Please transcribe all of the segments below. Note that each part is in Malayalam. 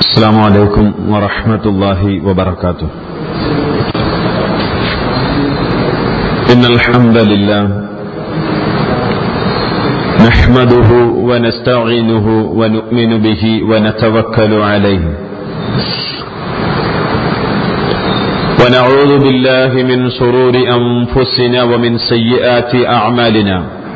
السلام عليكم ورحمة الله وبركاته إن الحمد لله نحمده ونستعينه ونؤمن به ونتوكل عليه ونعوذ بالله من شرور أنفسنا ومن سيئات أعمالنا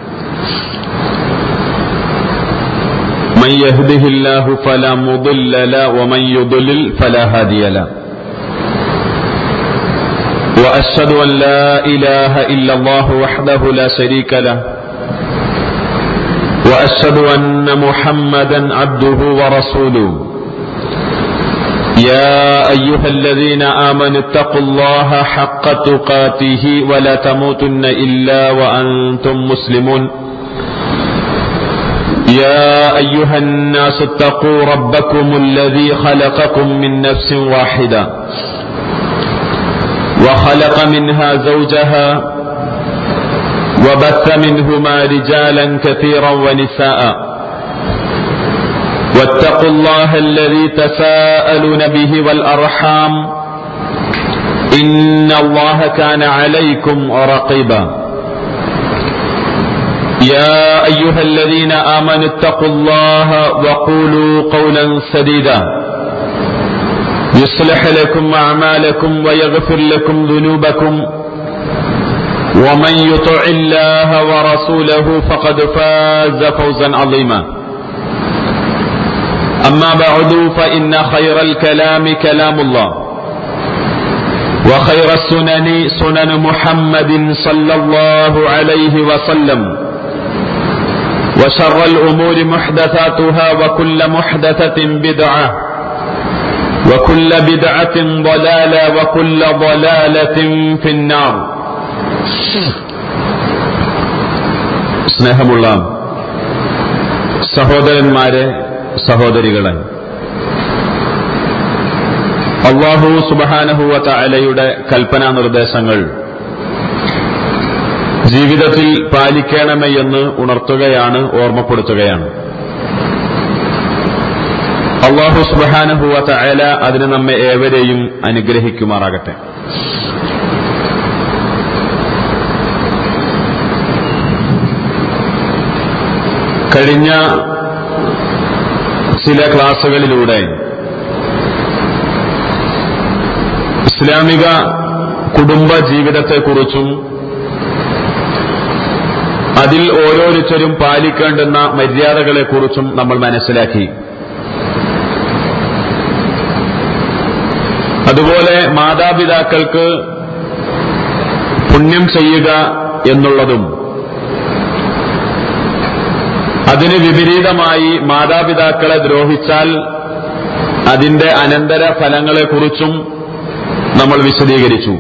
من يهده الله فلا مضل له ومن يضلل فلا هادي له وأشهد أن لا إله إلا الله وحده لا شريك له وأشهد أن محمدا عبده ورسوله يا أيها الذين آمنوا اتقوا الله حق تقاته ولا تموتن إلا وأنتم مسلمون يا أيها الناس اتقوا ربكم الذي خلقكم من نفس واحدة وخلق منها زوجها وبث منهما رجالا كثيرا ونساء واتقوا الله الذي تساءلون به والأرحام إن الله كان عليكم رقيبا يا أيها الذين آمنوا اتقوا الله وقولوا قولا سديدا يصلح لكم أعمالكم ويغفر لكم ذنوبكم ومن يطع الله ورسوله فقد فاز فوزا عظيما أما بعد فإن خير الكلام كلام الله وخير السنن سنن محمد صلى الله عليه وسلم وشر الأمور محدثاتها وكل محدثة بدعة وكل بدعة ضلالة وكل ضلالة في النار സ്നേഹമുള്ള സഹോദരന്മാരെ സഹോദരികളെ അള്ളാഹു സുബാനഹുവ തലയുടെ കൽപ്പനാ നിർദ്ദേശങ്ങൾ ജീവിതത്തിൽ പാലിക്കണമെന്ന് ഉണർത്തുകയാണ് ഓർമ്മപ്പെടുത്തുകയാണ് അള്ളാഹു സുബാനഹുവ തല അതിന് നമ്മെ ഏവരെയും അനുഗ്രഹിക്കുമാറാകട്ടെ കഴിഞ്ഞ ചില ക്ലാസുകളിലൂടെ ഇസ്ലാമിക കുടുംബ ജീവിതത്തെക്കുറിച്ചും അതിൽ ഓരോരുത്തരും പാലിക്കേണ്ടുന്ന മര്യാദകളെക്കുറിച്ചും നമ്മൾ മനസ്സിലാക്കി അതുപോലെ മാതാപിതാക്കൾക്ക് പുണ്യം ചെയ്യുക എന്നുള്ളതും അതിന് വിപരീതമായി മാതാപിതാക്കളെ ദ്രോഹിച്ചാൽ അതിന്റെ അനന്തര ഫലങ്ങളെക്കുറിച്ചും നമ്മൾ വിശദീകരിച്ചു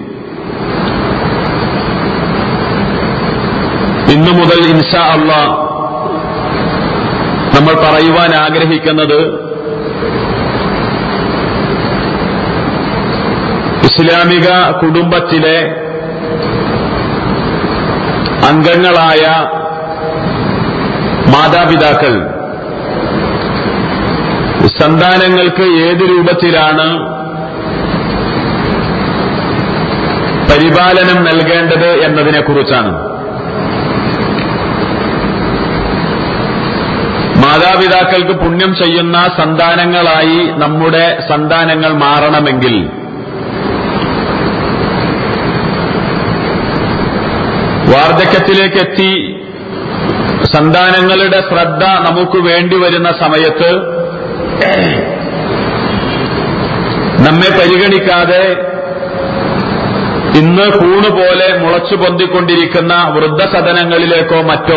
ഇന്നു മുതൽ ഇൻഷാ അള്ള നമ്മൾ പറയുവാൻ ആഗ്രഹിക്കുന്നത് ഇസ്ലാമിക കുടുംബത്തിലെ അംഗങ്ങളായ മാതാപിതാക്കൾ സന്താനങ്ങൾക്ക് ഏത് രൂപത്തിലാണ് പരിപാലനം നൽകേണ്ടത് എന്നതിനെക്കുറിച്ചാണ് മാതാപിതാക്കൾക്ക് പുണ്യം ചെയ്യുന്ന സന്താനങ്ങളായി നമ്മുടെ സന്താനങ്ങൾ മാറണമെങ്കിൽ വാർദ്ധക്യത്തിലേക്കെത്തി സന്താനങ്ങളുടെ ശ്രദ്ധ നമുക്ക് വേണ്ടി വരുന്ന സമയത്ത് നമ്മെ പരിഗണിക്കാതെ ഇന്ന് കൂണുപോലെ മുളച്ചു പൊന്തിക്കൊണ്ടിരിക്കുന്ന വൃദ്ധസദനങ്ങളിലേക്കോ മറ്റോ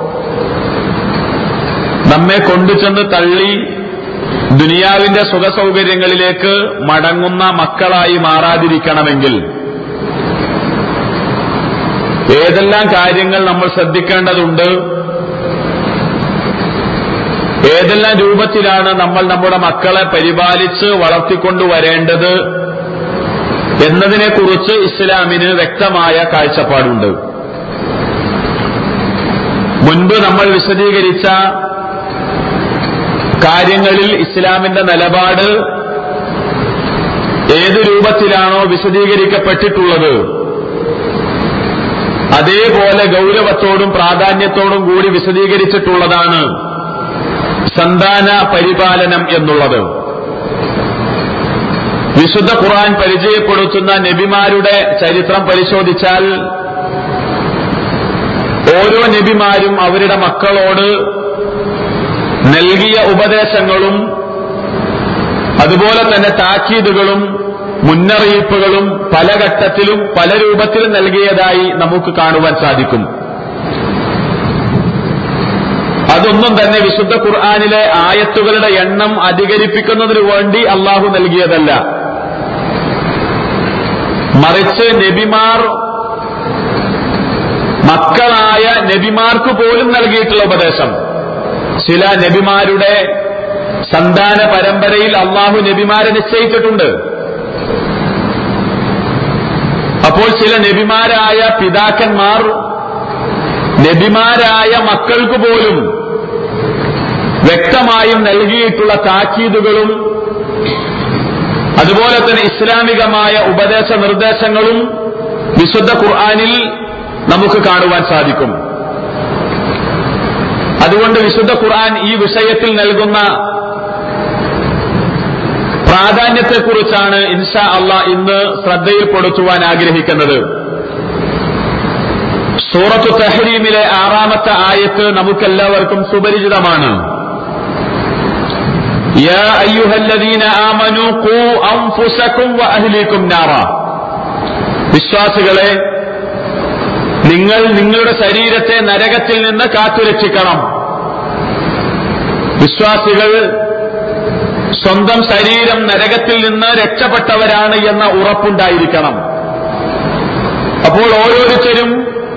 നമ്മെ കൊണ്ടുചെന്ന് തള്ളി ദുനിയാവിന്റെ സുഖസൗകര്യങ്ങളിലേക്ക് മടങ്ങുന്ന മക്കളായി മാറാതിരിക്കണമെങ്കിൽ ഏതെല്ലാം കാര്യങ്ങൾ നമ്മൾ ശ്രദ്ധിക്കേണ്ടതുണ്ട് ഏതെല്ലാം രൂപത്തിലാണ് നമ്മൾ നമ്മുടെ മക്കളെ പരിപാലിച്ച് വളർത്തിക്കൊണ്ടുവരേണ്ടത് എന്നതിനെക്കുറിച്ച് ഇസ്ലാമിന് വ്യക്തമായ കാഴ്ചപ്പാടുണ്ട് മുൻപ് നമ്മൾ വിശദീകരിച്ച കാര്യങ്ങളിൽ ഇസ്ലാമിന്റെ നിലപാട് ഏത് രൂപത്തിലാണോ വിശദീകരിക്കപ്പെട്ടിട്ടുള്ളത് അതേപോലെ ഗൗരവത്തോടും പ്രാധാന്യത്തോടും കൂടി വിശദീകരിച്ചിട്ടുള്ളതാണ് സന്താന പരിപാലനം എന്നുള്ളത് വിശുദ്ധ ഖുർആൻ പരിചയപ്പെടുത്തുന്ന നബിമാരുടെ ചരിത്രം പരിശോധിച്ചാൽ ഓരോ നബിമാരും അവരുടെ മക്കളോട് നൽകിയ ഉപദേശങ്ങളും അതുപോലെ തന്നെ താക്കീതുകളും മുന്നറിയിപ്പുകളും പല ഘട്ടത്തിലും പല രൂപത്തിലും നൽകിയതായി നമുക്ക് കാണുവാൻ സാധിക്കും അതൊന്നും തന്നെ വിശുദ്ധ ഖുർആാനിലെ ആയത്തുകളുടെ എണ്ണം അധികരിപ്പിക്കുന്നതിനു വേണ്ടി അള്ളാഹു നൽകിയതല്ല മറിച്ച് നബിമാർ മക്കളായ നബിമാർക്ക് പോലും നൽകിയിട്ടുള്ള ഉപദേശം ചില നബിമാരുടെ സന്താന പരമ്പരയിൽ അള്ളാഹു നബിമാരെ നിശ്ചയിച്ചിട്ടുണ്ട് അപ്പോൾ ചില നബിമാരായ പിതാക്കന്മാർ നബിമാരായ മക്കൾക്ക് പോലും വ്യക്തമായും നൽകിയിട്ടുള്ള താക്കീതുകളും അതുപോലെ തന്നെ ഇസ്ലാമികമായ ഉപദേശ നിർദ്ദേശങ്ങളും വിശുദ്ധ ഖുർആാനിൽ നമുക്ക് കാണുവാൻ സാധിക്കും അതുകൊണ്ട് വിശുദ്ധ ഖുർആൻ ഈ വിഷയത്തിൽ നൽകുന്ന പ്രാധാന്യത്തെക്കുറിച്ചാണ് ഇൻഷാ അള്ളാ ഇന്ന് ശ്രദ്ധയിൽപ്പെടുത്തുവാൻ ആഗ്രഹിക്കുന്നത് സൂറത്തു തഹരീമിലെ ആറാമത്തെ ആയത്ത് നമുക്കെല്ലാവർക്കും സുപരിചിതമാണ് يا أيها الذين آمنوا قوا أنفسكم وأهليكم نارا വിശ്വാസികളെ നിങ്ങൾ നിങ്ങളുടെ ശരീരത്തെ നരകത്തിൽ നിന്ന് കാത്തുരക്ഷിക്കണം വിശ്വാസികൾ സ്വന്തം ശരീരം നരകത്തിൽ നിന്ന് രക്ഷപ്പെട്ടവരാണ് എന്ന ഉറപ്പുണ്ടായിരിക്കണം അപ്പോൾ ഓരോരുത്തരും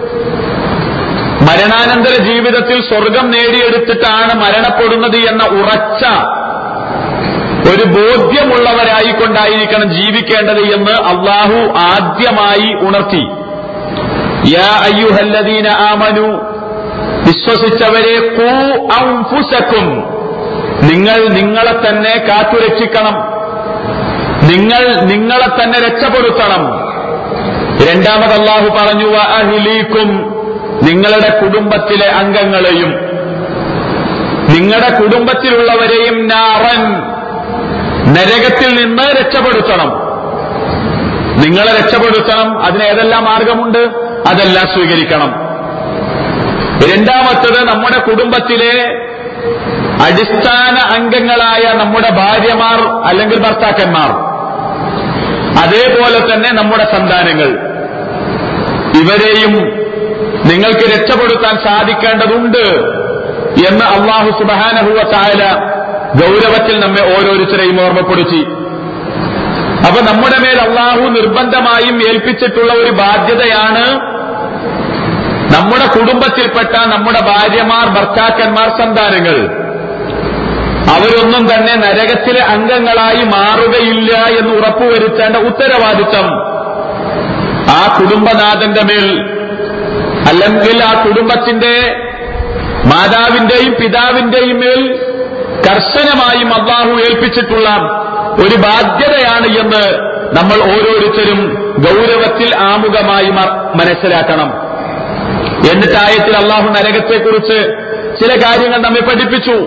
മരണാനന്തര ജീവിതത്തിൽ സ്വർഗം നേടിയെടുത്തിട്ടാണ് മരണപ്പെടുന്നത് എന്ന ഉറച്ച ഒരു ബോധ്യമുള്ളവരായിക്കൊണ്ടായിരിക്കണം ജീവിക്കേണ്ടത് എന്ന് അള്ളാഹു ആദ്യമായി ഉണർത്തി യാ അയ്യുഹല്ലദീന ആമനു വിശ്വസിച്ചവരെ കൂ ഔഫുസക്കും നിങ്ങൾ നിങ്ങളെ തന്നെ കാത്തുരക്ഷിക്കണം നിങ്ങൾ നിങ്ങളെ തന്നെ രക്ഷപ്പെടുത്തണം രണ്ടാമത് അള്ളാഹു പറഞ്ഞു അഹിലീക്കും നിങ്ങളുടെ കുടുംബത്തിലെ അംഗങ്ങളെയും നിങ്ങളുടെ കുടുംബത്തിലുള്ളവരെയും നാറൻ നരകത്തിൽ നിന്ന് രക്ഷപ്പെടുത്തണം നിങ്ങളെ രക്ഷപ്പെടുത്തണം അതിന് ഏതെല്ലാം മാർഗമുണ്ട് അതെല്ലാം സ്വീകരിക്കണം രണ്ടാമത്തത് നമ്മുടെ കുടുംബത്തിലെ അടിസ്ഥാന അംഗങ്ങളായ നമ്മുടെ ഭാര്യമാർ അല്ലെങ്കിൽ ഭർത്താക്കന്മാർ അതേപോലെ തന്നെ നമ്മുടെ സന്താനങ്ങൾ ഇവരെയും നിങ്ങൾക്ക് രക്ഷപ്പെടുത്താൻ സാധിക്കേണ്ടതുണ്ട് എന്ന് അള്ളാഹു സുബാനഹുവ താല ഗൗരവത്തിൽ നമ്മെ ഓരോരുത്തരെയും ഓർമ്മപ്പെടുത്തി അപ്പൊ നമ്മുടെ മേൽ അള്ളാഹു നിർബന്ധമായും ഏൽപ്പിച്ചിട്ടുള്ള ഒരു ബാധ്യതയാണ് നമ്മുടെ കുടുംബത്തിൽപ്പെട്ട നമ്മുടെ ഭാര്യമാർ ഭർത്താക്കന്മാർ സന്താനങ്ങൾ അവരൊന്നും തന്നെ നരകത്തിലെ അംഗങ്ങളായി മാറുകയില്ല എന്ന് ഉറപ്പുവരുത്തേണ്ട ഉത്തരവാദിത്തം ആ കുടുംബനാഥന്റെ മേൽ അല്ലെങ്കിൽ ആ കുടുംബത്തിന്റെ മാതാവിന്റെയും പിതാവിന്റെയും മേൽ കർശനമായും അള്ളാഹു ഏൽപ്പിച്ചിട്ടുള്ള ഒരു ബാധ്യതയാണ് എന്ന് നമ്മൾ ഓരോരുത്തരും ഗൗരവത്തിൽ ആമുഖമായി മനസ്സിലാക്കണം എന്നിട്ട് ആയത്തിൽ അള്ളാഹു നരകത്തെക്കുറിച്ച് ചില കാര്യങ്ങൾ നമ്മെ പഠിപ്പിച്ചു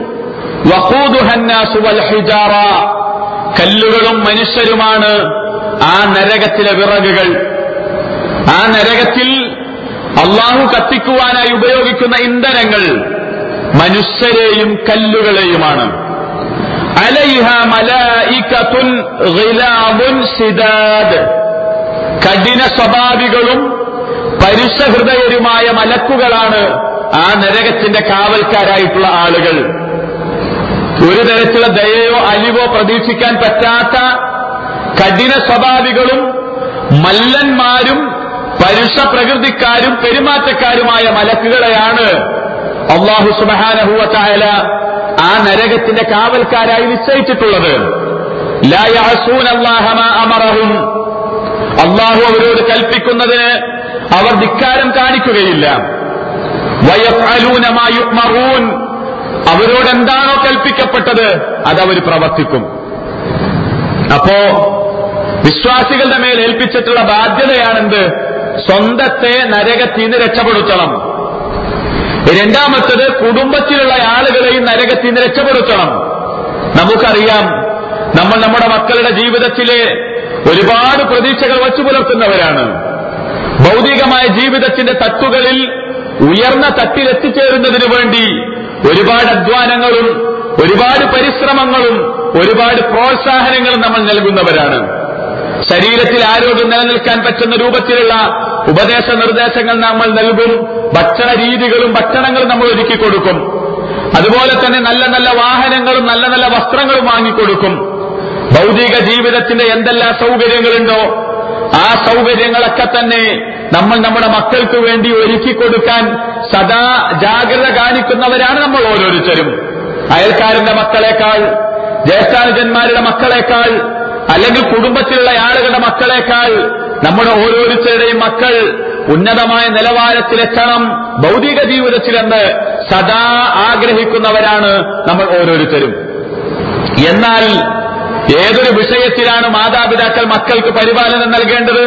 കല്ലുകളും മനുഷ്യരുമാണ് ആ നരകത്തിലെ വിറകുകൾ ആ നരകത്തിൽ അള്ളാഹു കത്തിക്കുവാനായി ഉപയോഗിക്കുന്ന ഇന്ധനങ്ങൾ മനുഷ്യരെയും കല്ലുകളെയുമാണ് അലൈഹ മലായികത്തുൻ ഗിലാബുൻ സിദാദ് കഠിന സ്വഭാവികളും പരുഷഹൃദയരുമായ മലക്കുകളാണ് ആ നരകത്തിന്റെ കാവൽക്കാരായിട്ടുള്ള ആളുകൾ ഒരു തരത്തിലുള്ള ദയയോ അലിവോ പ്രതീക്ഷിക്കാൻ പറ്റാത്ത കഠിന സ്വഭാവികളും മല്ലന്മാരും പരുഷ പ്രകൃതിക്കാരും പെരുമാറ്റക്കാരുമായ മലക്കുകളെയാണ് അള്ളാഹു സുബാനഹുവ ചായല ആ നരകത്തിന്റെ കാവൽക്കാരായി നിശ്ചയിച്ചിട്ടുള്ളത് അമറഹും അള്ളാഹു അവരോട് കൽപ്പിക്കുന്നതിന് അവർ ധിക്കാരം കാണിക്കുകയില്ല വയഫലൂനമായുമറൂൻ അവരോട് എന്താണോ കൽപ്പിക്കപ്പെട്ടത് അതവർ പ്രവർത്തിക്കും അപ്പോ വിശ്വാസികളുടെ മേൽ ഏൽപ്പിച്ചിട്ടുള്ള ബാധ്യതയാണെന്ത് സ്വന്തത്തെ നരകത്തിൽ നിന്ന് രക്ഷപ്പെടുത്തണം രണ്ടാമത്തത് കുടുംബത്തിലുള്ള ആളുകളെയും നരകത്തിൽ നിന്ന് രക്ഷപ്പെടുത്തണം നമുക്കറിയാം നമ്മൾ നമ്മുടെ മക്കളുടെ ജീവിതത്തിലെ ഒരുപാട് പ്രതീക്ഷകൾ വച്ചു പുലർത്തുന്നവരാണ് ഭൗതികമായ ജീവിതത്തിന്റെ തട്ടുകളിൽ ഉയർന്ന തട്ടിലെത്തിച്ചേരുന്നതിനു വേണ്ടി ഒരുപാട് അധ്വാനങ്ങളും ഒരുപാട് പരിശ്രമങ്ങളും ഒരുപാട് പ്രോത്സാഹനങ്ങളും നമ്മൾ നൽകുന്നവരാണ് ശരീരത്തിൽ ആരോഗ്യം നിലനിൽക്കാൻ പറ്റുന്ന രൂപത്തിലുള്ള ഉപദേശ നിർദ്ദേശങ്ങൾ നമ്മൾ നൽകും ഭക്ഷണ രീതികളും ഭക്ഷണങ്ങളും നമ്മൾ ഒരുക്കി കൊടുക്കും അതുപോലെ തന്നെ നല്ല നല്ല വാഹനങ്ങളും നല്ല നല്ല വസ്ത്രങ്ങളും വാങ്ങിക്കൊടുക്കും ഭൗതിക ജീവിതത്തിന്റെ എന്തെല്ലാം സൗകര്യങ്ങളുണ്ടോ ആ സൗകര്യങ്ങളൊക്കെ തന്നെ നമ്മൾ നമ്മുടെ മക്കൾക്ക് വേണ്ടി ഒരുക്കി കൊടുക്കാൻ സദാ ജാഗ്രത കാണിക്കുന്നവരാണ് നമ്മൾ ഓരോരുത്തരും അയൽക്കാരന്റെ മക്കളെക്കാൾ ജ്യേഷ്ഠാനുജന്മാരുടെ മക്കളെക്കാൾ അല്ലെങ്കിൽ കുടുംബത്തിലുള്ള ആളുകളുടെ മക്കളെക്കാൾ നമ്മുടെ ഓരോരുത്തരുടെയും മക്കൾ ഉന്നതമായ നിലവാരത്തിലെത്തണം ഭൗതിക ജീവിതത്തിലെന്ന് സദാ ആഗ്രഹിക്കുന്നവരാണ് നമ്മൾ ഓരോരുത്തരും എന്നാൽ ഏതൊരു വിഷയത്തിലാണ് മാതാപിതാക്കൾ മക്കൾക്ക് പരിപാലനം നൽകേണ്ടത്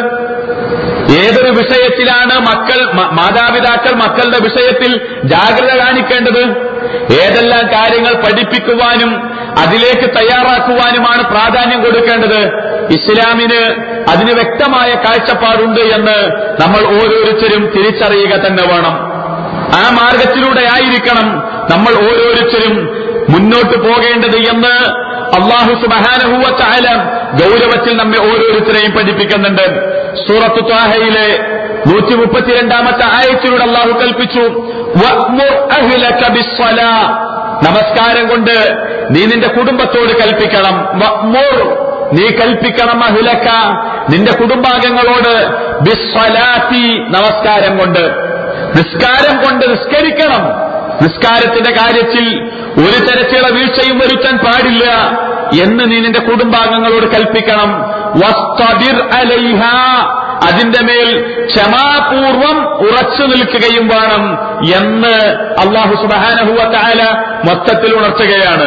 ഏതൊരു വിഷയത്തിലാണ് മക്കൾ മ- മാതാപിതാക്കൾ മക്കളുടെ വിഷയത്തിൽ ജാഗ്രത കാണിക്കേണ്ടത് ഏതെല്ലാം കാര്യങ്ങൾ പഠിപ്പിക്കുവാനും അതിലേക്ക് തയ്യാറാക്കുവാനുമാണ് പ്രാധാന്യം കൊടുക്കേണ്ടത് ഇസ്ലാമിന് അതിന് വ്യക്തമായ കാഴ്ചപ്പാടുണ്ട് എന്ന് നമ്മൾ ഓരോരുത്തരും തിരിച്ചറിയുക തന്നെ വേണം ആ മാർഗത്തിലൂടെ ആയിരിക്കണം നമ്മൾ ഓരോരുത്തരും മുന്നോട്ട് പോകേണ്ടത് എന്ന് അള്ളാഹു സുബഹാനഹുവ ചായ ഗൗരവത്തിൽ നമ്മെ ഓരോരുത്തരെയും പഠിപ്പിക്കുന്നുണ്ട് സൂറത്ത് ത്വാഹയിലെ നൂറ്റി മുപ്പത്തിരണ്ടാമത്തെ ആയത്തിലൂടെ അള്ളാഹു കൽപ്പിച്ചു "വഅ്മുർ അഹ്ലക ബിസ്സലാ." നമസ്കാരം കൊണ്ട് നീ നിന്റെ കുടുംബത്തോട് കൽപ്പിക്കണം വഅ്മുർ നീ കൽപ്പിക്കണം അഹ്ലക നിന്റെ കുടുംബാംഗങ്ങളോട് ബിസ്സലാത്തി നമസ്കാരം കൊണ്ട് നിസ്കാരം കൊണ്ട് നിസ്കരിക്കണം നിസ്കാരത്തിന്റെ കാര്യത്തിൽ ഒരു തരത്തിലുള്ള വീഴ്ചയും വരുത്താൻ പാടില്ല എന്ന് നീ നിന്റെ കുടുംബാംഗങ്ങളോട് കൽപ്പിക്കണം വസ്തബിർ അലൈഹ അതിന്റെ മേൽ ക്ഷമാപൂർവം ഉറച്ചു നിൽക്കുകയും വേണം എന്ന് അള്ളാഹു സുബാനഹുവ താല മൊത്തത്തിൽ ഉണർത്തുകയാണ്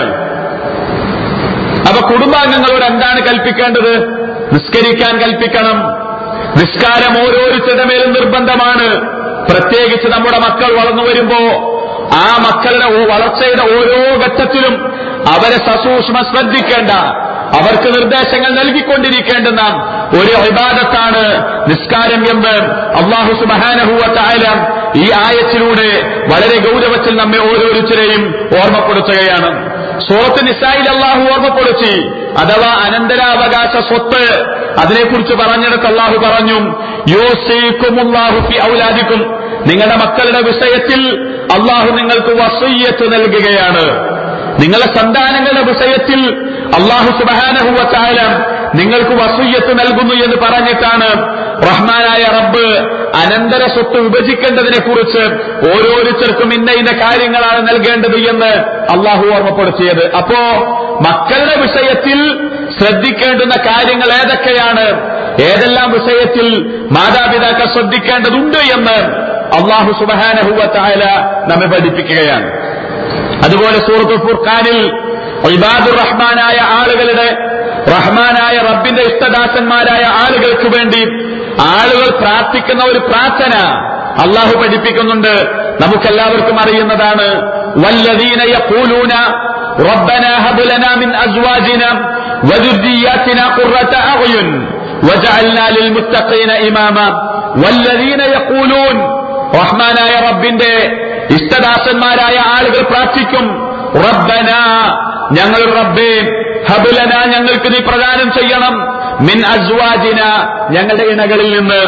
അപ്പൊ കുടുംബാംഗങ്ങളോട് എന്താണ് കൽപ്പിക്കേണ്ടത് നിസ്കരിക്കാൻ കൽപ്പിക്കണം നിസ്കാരം ഓരോരുത്തരുടെ മേലും നിർബന്ധമാണ് പ്രത്യേകിച്ച് നമ്മുടെ മക്കൾ വളർന്നു വരുമ്പോ ആ മക്കളുടെ ഓ- വളർച്ചയുടെ ഓരോ ഘട്ടത്തിലും അവരെ സസൂക്ഷ്മ ശ്രദ്ധിക്കേണ്ട അവർക്ക് നിർദ്ദേശങ്ങൾ നൽകിക്കൊണ്ടിരിക്കേണ്ടുന്ന ഒരു ഇബാദത്താണ് നിസ്കാരം എന്ന് അള്ളാഹു സുബഹാനഹുവ തായാല ഈ ആയത്തിലൂടെ വളരെ ഗൗരവത്തിൽ നമ്മെ ഓരോരുത്തരെയും ഓർമ്മപ്പെടുത്തുകയാണ് സൂറത്ത് നിസായിൽ അള്ളാഹു ഓർമ്മപ്പെടുത്തി അഥവാ അനന്തരാവകാശ സ്വത്ത് അതിനെക്കുറിച്ച് പറഞ്ഞെടുത്ത് അള്ളാഹു പറഞ്ഞു യോസേക്കുമുല്ലാഹു ഫി ഔലാദിക്കും നിങ്ങളുടെ മക്കളുടെ വിഷയത്തിൽ അള്ളാഹു നിങ്ങൾക്ക് വസയ്യത്ത് നൽകുകയാണ് നിങ്ങളുടെ സന്താനങ്ങളുടെ വിഷയത്തിൽ അള്ളാഹു സുബഹാനഹുവ ചായ നിങ്ങൾക്ക് വസൂയത്ത് നൽകുന്നു എന്ന് പറഞ്ഞിട്ടാണ് റഹ്മാനായ റബ്ബ് അനന്തര സ്വത്ത് വിഭജിക്കേണ്ടതിനെ കുറിച്ച് ഓരോരുത്തർക്കും ഇന്ന ഇന്ന കാര്യങ്ങളാണ് നൽകേണ്ടത് എന്ന് അള്ളാഹു ഓർമ്മപ്പെടുത്തിയത് അപ്പോ മക്കളുടെ വിഷയത്തിൽ ശ്രദ്ധിക്കേണ്ടുന്ന കാര്യങ്ങൾ ഏതൊക്കെയാണ് ഏതെല്ലാം വിഷയത്തിൽ മാതാപിതാക്കൾ ശ്രദ്ധിക്കേണ്ടതുണ്ട് എന്ന് അള്ളാഹു സുബഹാനഹുവ ചായ നമ്മെ പഠിപ്പിക്കുകയാണ് അതുപോലെ സൂറത്ത് ഫുർഖാനിൽ ഇബാദുർ റഹ്മാനായ ആളുകളുടെ റഹ്മാനായ റബ്ബിന്റെ ഇഷ്ടദാസന്മാരായ ആളുകൾക്ക് വേണ്ടി ആളുകൾ പ്രാർത്ഥിക്കുന്ന ഒരു പ്രാർത്ഥന അള്ളാഹു പഠിപ്പിക്കുന്നുണ്ട് നമുക്കെല്ലാവർക്കും അറിയുന്നതാണ് വല്ലദീന യഖൂലൂന ربنا هب لنا من أزواجنا وذرياتنا قرة أعين وجعلنا للمتقين إماما والذين يقولون റഹ്മാനായ റബ്ബിന്റെ ഇഷ്ടദാസന്മാരായ ആളുകൾ പ്രാർത്ഥിക്കും റബ്ബന ഞങ്ങൾ റബ്ബേ ഹബുലന ഞങ്ങൾക്ക് നീ പ്രദാനം ചെയ്യണം മിൻ അസ്വാജിന ഞങ്ങളുടെ ഇണകളിൽ നിന്ന്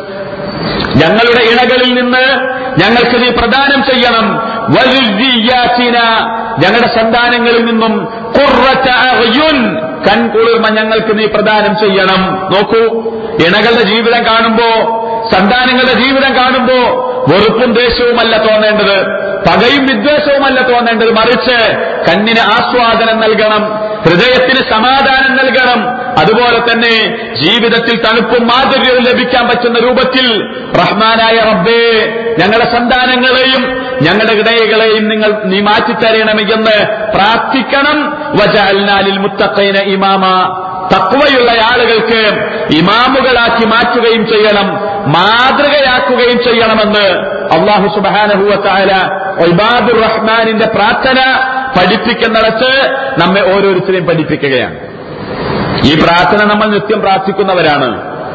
ഞങ്ങളുടെ ഇണകളിൽ നിന്ന് ഞങ്ങൾക്ക് നീ പ്രദാനം ചെയ്യണം വലുദ്ദിയാത്തിന ഞങ്ങളുടെ സന്താനങ്ങളിൽ നിന്നും ഖുർറത അഅ്യുൻ കൺകുളിർമ ഞങ്ങൾക്ക് നീ പ്രദാനം ചെയ്യണം നോക്കൂ ഇണകളുടെ ജീവിതം കാണുമ്പോ സന്താനങ്ങളുടെ ജീവിതം കാണുമ്പോ വെറുപ്പും ദേഷ്യവുമല്ല തോന്നേണ്ടത് പകയും വിദ്വേഷവുമല്ല തോന്നേണ്ടത് മറിച്ച് കണ്ണിന് ആസ്വാദനം നൽകണം ഹൃദയത്തിന് സമാധാനം നൽകണം അതുപോലെ തന്നെ ജീവിതത്തിൽ തണുപ്പും മാധുര്യവും ലഭിക്കാൻ പറ്റുന്ന രൂപത്തിൽ റഹ്മാനായ റബ്ബേ ഞങ്ങളുടെ സന്താനങ്ങളെയും ഞങ്ങളുടെ ഹൃദയങ്ങളെയും നിങ്ങൾ നീ മാറ്റിത്തരണമെന്ന് പ്രാർത്ഥിക്കണം വജാലിൽ മുത്തക്കൈന ഇമാമ തക്വയുള്ള ആളുകൾക്ക് ഇമാമുകളാക്കി മാറ്റുകയും ചെയ്യണം മാതൃകയാക്കുകയും ചെയ്യണമെന്ന് അള്ളാഹു സുബാനഹുവത്തായ ഒയ്ബാദുർ റഹ്മാനിന്റെ പ്രാർത്ഥന പഠിപ്പിക്കുന്നിടത്ത് നമ്മെ ഓരോരുത്തരെയും പഠിപ്പിക്കുകയാണ് ഈ പ്രാർത്ഥന നമ്മൾ നിത്യം പ്രാർത്ഥിക്കുന്നവരാണ്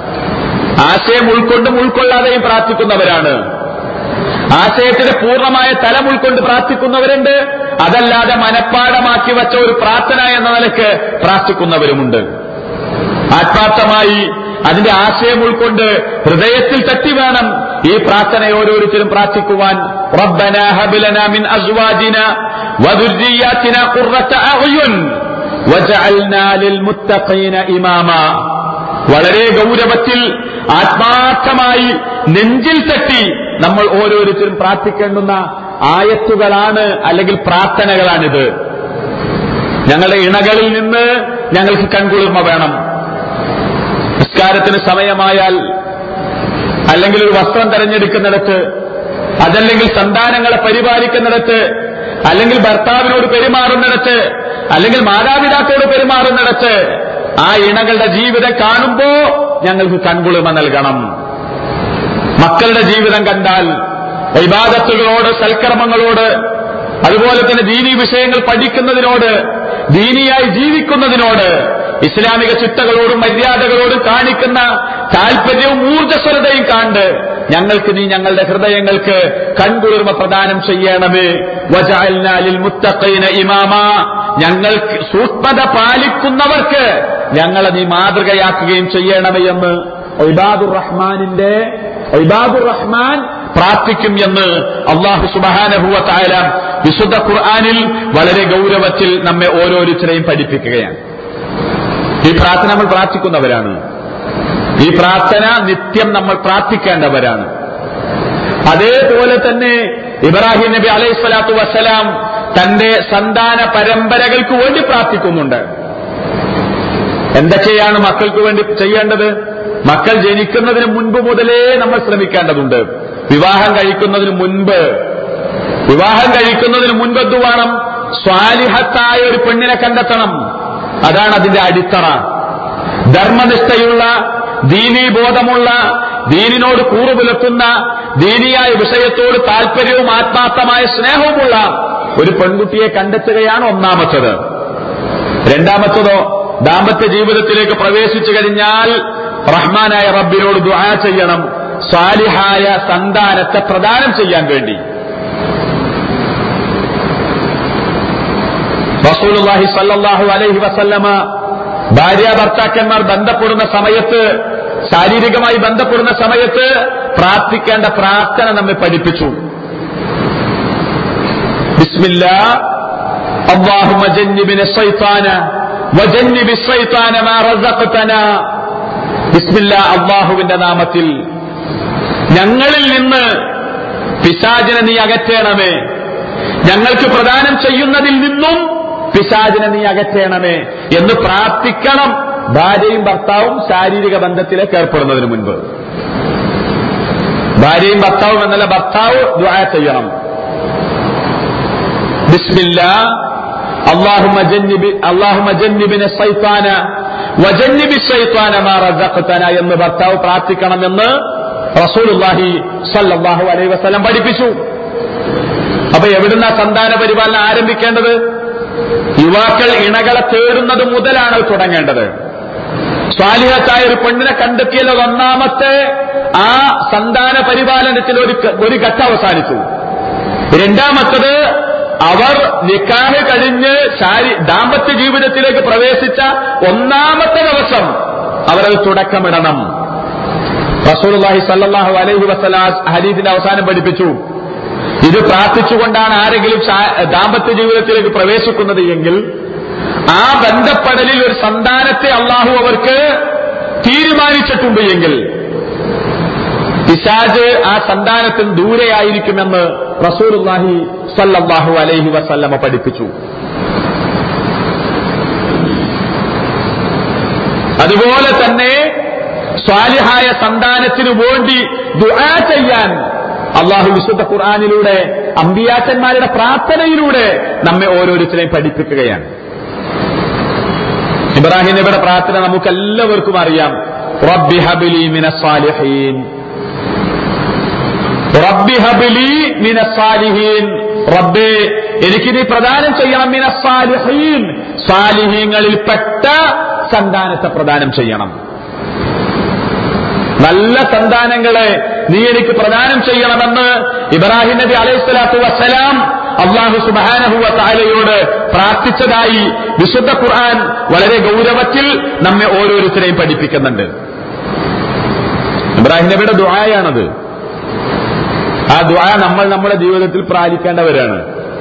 ആശയം ഉൾക്കൊണ്ടും ഉൾക്കൊള്ളാതെയും പ്രാർത്ഥിക്കുന്നവരാണ് ആശയത്തിന്റെ പൂർണ്ണമായ തലം ഉൾക്കൊണ്ട് പ്രാർത്ഥിക്കുന്നവരുണ്ട് അതല്ലാതെ മനഃപ്പാടമാക്കി വച്ച ഒരു പ്രാർത്ഥന എന്ന നിലക്ക് പ്രാർത്ഥിക്കുന്നവരുമുണ്ട് ആത്മാർത്ഥമായി അതിന്റെ ആശയം ഉൾക്കൊണ്ട് ഹൃദയത്തിൽ തട്ടി വേണം ഈ പ്രാർത്ഥന ഓരോരുത്തരും പ്രാർത്ഥിക്കുവാൻ റബ്ബന ഹബിലന മിൻ അസ്വാജിന വദുർരിയാത്തിന ഖുർറത അഅ്യുൻ വജഅൽനാ ലിൽമുത്തഖീന ഇമാമ വളരെ ഗൗരവത്തിൽ ആത്മാർത്ഥമായി നെഞ്ചിൽ തട്ടി നമ്മൾ ഓരോരുത്തരും പ്രാർത്ഥിക്കേണ്ടുന്ന ആയത്തുകളാണ് അല്ലെങ്കിൽ പ്രാർത്ഥനകളാണിത് ഞങ്ങളുടെ ഇണകളിൽ നിന്ന് ഞങ്ങൾക്ക് കൺകുളിർമ വേണം നിസ്കാരത്തിന് സമയമായാൽ അല്ലെങ്കിൽ ഒരു വസ്ത്രം തെരഞ്ഞെടുക്കുന്നിടത്ത് അതല്ലെങ്കിൽ സന്താനങ്ങളെ പരിപാലിക്കുന്നിടത്ത് അല്ലെങ്കിൽ ഭർത്താവിനോട് പെരുമാറുന്നിടത്ത് അല്ലെങ്കിൽ മാതാപിതാക്കളോട് പെരുമാറുന്നിടത്ത് ആ ഇണകളുടെ ജീവിതം കാണുമ്പോ ഞങ്ങൾക്ക് കൺകുളിർമ നൽകണം മക്കളുടെ ജീവിതം കണ്ടാൽ വൈബാദത്തുകളോട് സൽക്കർമ്മങ്ങളോട് അതുപോലെ തന്നെ ദീനീ വിഷയങ്ങൾ പഠിക്കുന്നതിനോട് ദീനിയായി ജീവിക്കുന്നതിനോട് ഇസ്ലാമിക ചിട്ടകളോടും മര്യാദകളോടും കാണിക്കുന്ന താല്പര്യവും ഊർജ്ജസ്വലതയും കാണ്ട് ഞങ്ങൾക്ക് നീ ഞങ്ങളുടെ ഹൃദയങ്ങൾക്ക് കൺകുളിർമ പ്രദാനം ചെയ്യണമേ വജാലിൽ മുത്തഖീന ഇമാമ ഞങ്ങൾക്ക് സൂക്ഷ്മത പാലിക്കുന്നവർക്ക് ഞങ്ങളെ നീ മാതൃകയാക്കുകയും ചെയ്യണമേ എന്ന് ഒയ്ബാദുർ റഹ്മാനിന്റെ ഒയ്ബാദുർ റഹ്മാൻ പ്രാർത്ഥിക്കും എന്ന് അള്ളാഹു സുബഹാനഹുവ തായാല വിശുദ്ധ ഖുർആാനിൽ വളരെ ഗൗരവത്തിൽ നമ്മെ ഓരോരുത്തരെയും പഠിപ്പിക്കുകയാണ് ഈ പ്രാർത്ഥന നമ്മൾ പ്രാർത്ഥിക്കുന്നവരാണ് ഈ പ്രാർത്ഥന നിത്യം നമ്മൾ പ്രാർത്ഥിക്കേണ്ടവരാണ് അതേപോലെ തന്നെ ഇബ്രാഹിം നബി അലൈഹി സ്വലാത്തു വസ്സലാം തന്റെ സന്താന പരമ്പരകൾക്ക് വേണ്ടി പ്രാർത്ഥിക്കുന്നുണ്ട് എന്തൊക്കെയാണ് മക്കൾക്ക് വേണ്ടി ചെയ്യേണ്ടത് മക്കൾ ജനിക്കുന്നതിന് മുൻപ് മുതലേ നമ്മൾ ശ്രമിക്കേണ്ടതുണ്ട് വിവാഹം കഴിക്കുന്നതിന് മുൻപ് വിവാഹം കഴിക്കുന്നതിന് മുൻപ് എന്ത് വേണം സ്വാലിഹത്തായ ഒരു പെണ്ണിനെ കണ്ടെത്തണം അതാണ് അതിന്റെ അടിത്തറ ധർമ്മനിഷ്ഠയുള്ള ദീനീബോധമുള്ള ദീനിനോട് കൂറുപുലർത്തുന്ന ദീനിയായ വിഷയത്തോട് താല്പര്യവും ആത്മാർത്ഥമായ സ്നേഹവുമുള്ള ഒരു പെൺകുട്ടിയെ കണ്ടെത്തുകയാണ് ഒന്നാമത്തത് രണ്ടാമത്തതോ ദാമ്പത്യ ജീവിതത്തിലേക്ക് പ്രവേശിച്ചു കഴിഞ്ഞാൽ റഹ്മാനായ റബ്ബിനോട് ദുആ ചെയ്യണം സ്വാലിഹായ സന്താനത്തെ പ്രദാനം ചെയ്യാൻ വേണ്ടി റസൂലുള്ളാഹി സല്ലല്ലാഹു അലൈഹി വസല്ലമ ഭാര്യ ഭർത്താക്കന്മാർ ബന്ധപ്പെടുന്ന സമയത്ത് ശാരീരികമായി ബന്ധപ്പെടുന്ന സമയത്ത് പ്രാർത്ഥിക്കേണ്ട പ്രാർത്ഥന നമ്മെ പഠിപ്പിച്ചു ബിസ്മില്ലാ اللهم جنبنا الشيطان وجنب الشيطان ما رزقتنا بسم الله അള്ളാഹുവിന്റെ നാമത്തിൽ ഞങ്ങളിൽ നിന്ന് പിശാചിനെ നീ അകറ്റേണമേ ഞങ്ങൾക്ക് പ്രദാനം ചെയ്യുന്നതിൽ നിന്നും പിശാചിനെ നീ അകറ്റേണമേ എന്ന് പ്രാർത്ഥിക്കണം ഭാര്യയും ഭർത്താവും ശാരീരിക ബന്ധത്തിലേക്ക് ഏർപ്പെടുന്നതിന് മുൻപ് ഭാര്യയും ഭർത്താവും എന്നല്ല ഭർത്താവ് ദുആ ചെയ്യണം ബിസ്മില്ലാ اللهم جنب اللهم جنبنا الشيطان وجنب الشيطان ما رزقتنا എന്ന് ഭർത്താവ് പ്രാർത്ഥിക്കണമെന്ന് റസൂലുള്ളാഹി സല്ലല്ലാഹു അലൈഹി വസല്ലം പഠിപ്പിച്ചു അപ്പൊ എവിടുന്ന സന്താന പരിപാലനം ആരംഭിക്കേണ്ടത് യുവാക്കൾ ഇണകളെ തേടുന്നത് മുതലാണ് അത് തുടങ്ങേണ്ടത് സ്വാലിഹത്തായ ഒരു പെണ്ണിനെ കണ്ടെത്തിയല്ലോ ഒന്നാമത്തെ ആ സന്താന പരിപാലനത്തിൽ ഒരു ഒരു ഘട്ടം അവസാനിച്ചു രണ്ടാമത്തത് അവർ നിക്കാഹ് കഴിഞ്ഞ് ശാരി ദാമ്പത്യ ജീവിതത്തിലേക്ക് പ്രവേശിച്ച ഒന്നാമത്തെ ദിവസം അവരത് തുടക്കമിടണം റസൂലുള്ളാഹി സല്ലല്ലാഹു അലൈഹി വസല്ലം ഹദീസിന്റെ അവസാനം പഠിപ്പിച്ചു ഇത് പ്രാർത്ഥിച്ചുകൊണ്ടാണ് ആരെങ്കിലും ദാമ്പത്യ ജീവിതത്തിലേക്ക് പ്രവേശിക്കുന്നത് എങ്കിൽ ആ ബന്ധപ്പെടലിൽ ഒരു സന്താനത്തെ അള്ളാഹു അവർക്ക് തീരുമാനിച്ചിട്ടുണ്ട് എങ്കിൽ പിശാജ് ആ സന്താനത്തിൽ ദൂരെയായിരിക്കുമെന്ന് റസൂലുള്ളാഹി സല്ലല്ലാഹു അലൈഹി വസല്ലമ പഠിപ്പിച്ചു അതുപോലെ തന്നെ സ്വാലിഹായ സന്താനത്തിനു വേണ്ടി ദുആ ചെയ്യാൻ അള്ളാഹു വിശുദ്ധ ഖുർആാനിലൂടെ അമ്പിയാക്കന്മാരുടെ പ്രാർത്ഥനയിലൂടെ നമ്മെ ഓരോരുത്തരെയും പഠിപ്പിക്കുകയാണ് ഇബ്രാഹിം നബിയുടെ പ്രാർത്ഥന നമുക്ക് എല്ലാവർക്കും അറിയാം റബ്ബി ഹബിലി മിന സാലിഹീൻ റബ്ബി ഹബിലി മിന സാലിഹീൻ റബ്ബേ എനിക്ക് നീ പ്രദാനം ചെയ്യണം മിന സാലിഹീൻ സാലിഹീങ്ങളിൽപ്പെട്ട സന്താനത്തെ പ്രദാനം ചെയ്യണം നല്ല സന്താനങ്ങളെ നീ എനിക്ക് പ്രദാനം ചെയ്യണമെന്ന് ഇബ്രാഹിം നബി അലൈഹി സ്വലാത്തു വസ്സലാം അള്ളാഹു സുബാനഹുവ താലയോട് പ്രാർത്ഥിച്ചതായി വിശുദ്ധ ഖുർആൻ വളരെ ഗൗരവത്തിൽ നമ്മെ ഓരോരുത്തരെയും പഠിപ്പിക്കുന്നുണ്ട് ഇബ്രാഹിം നബിയുടെ ദുആയാണത് ആ ദുആ നമ്മൾ നമ്മുടെ ജീവിതത്തിൽ പ്രാപിക്കേണ്ടവരാണ്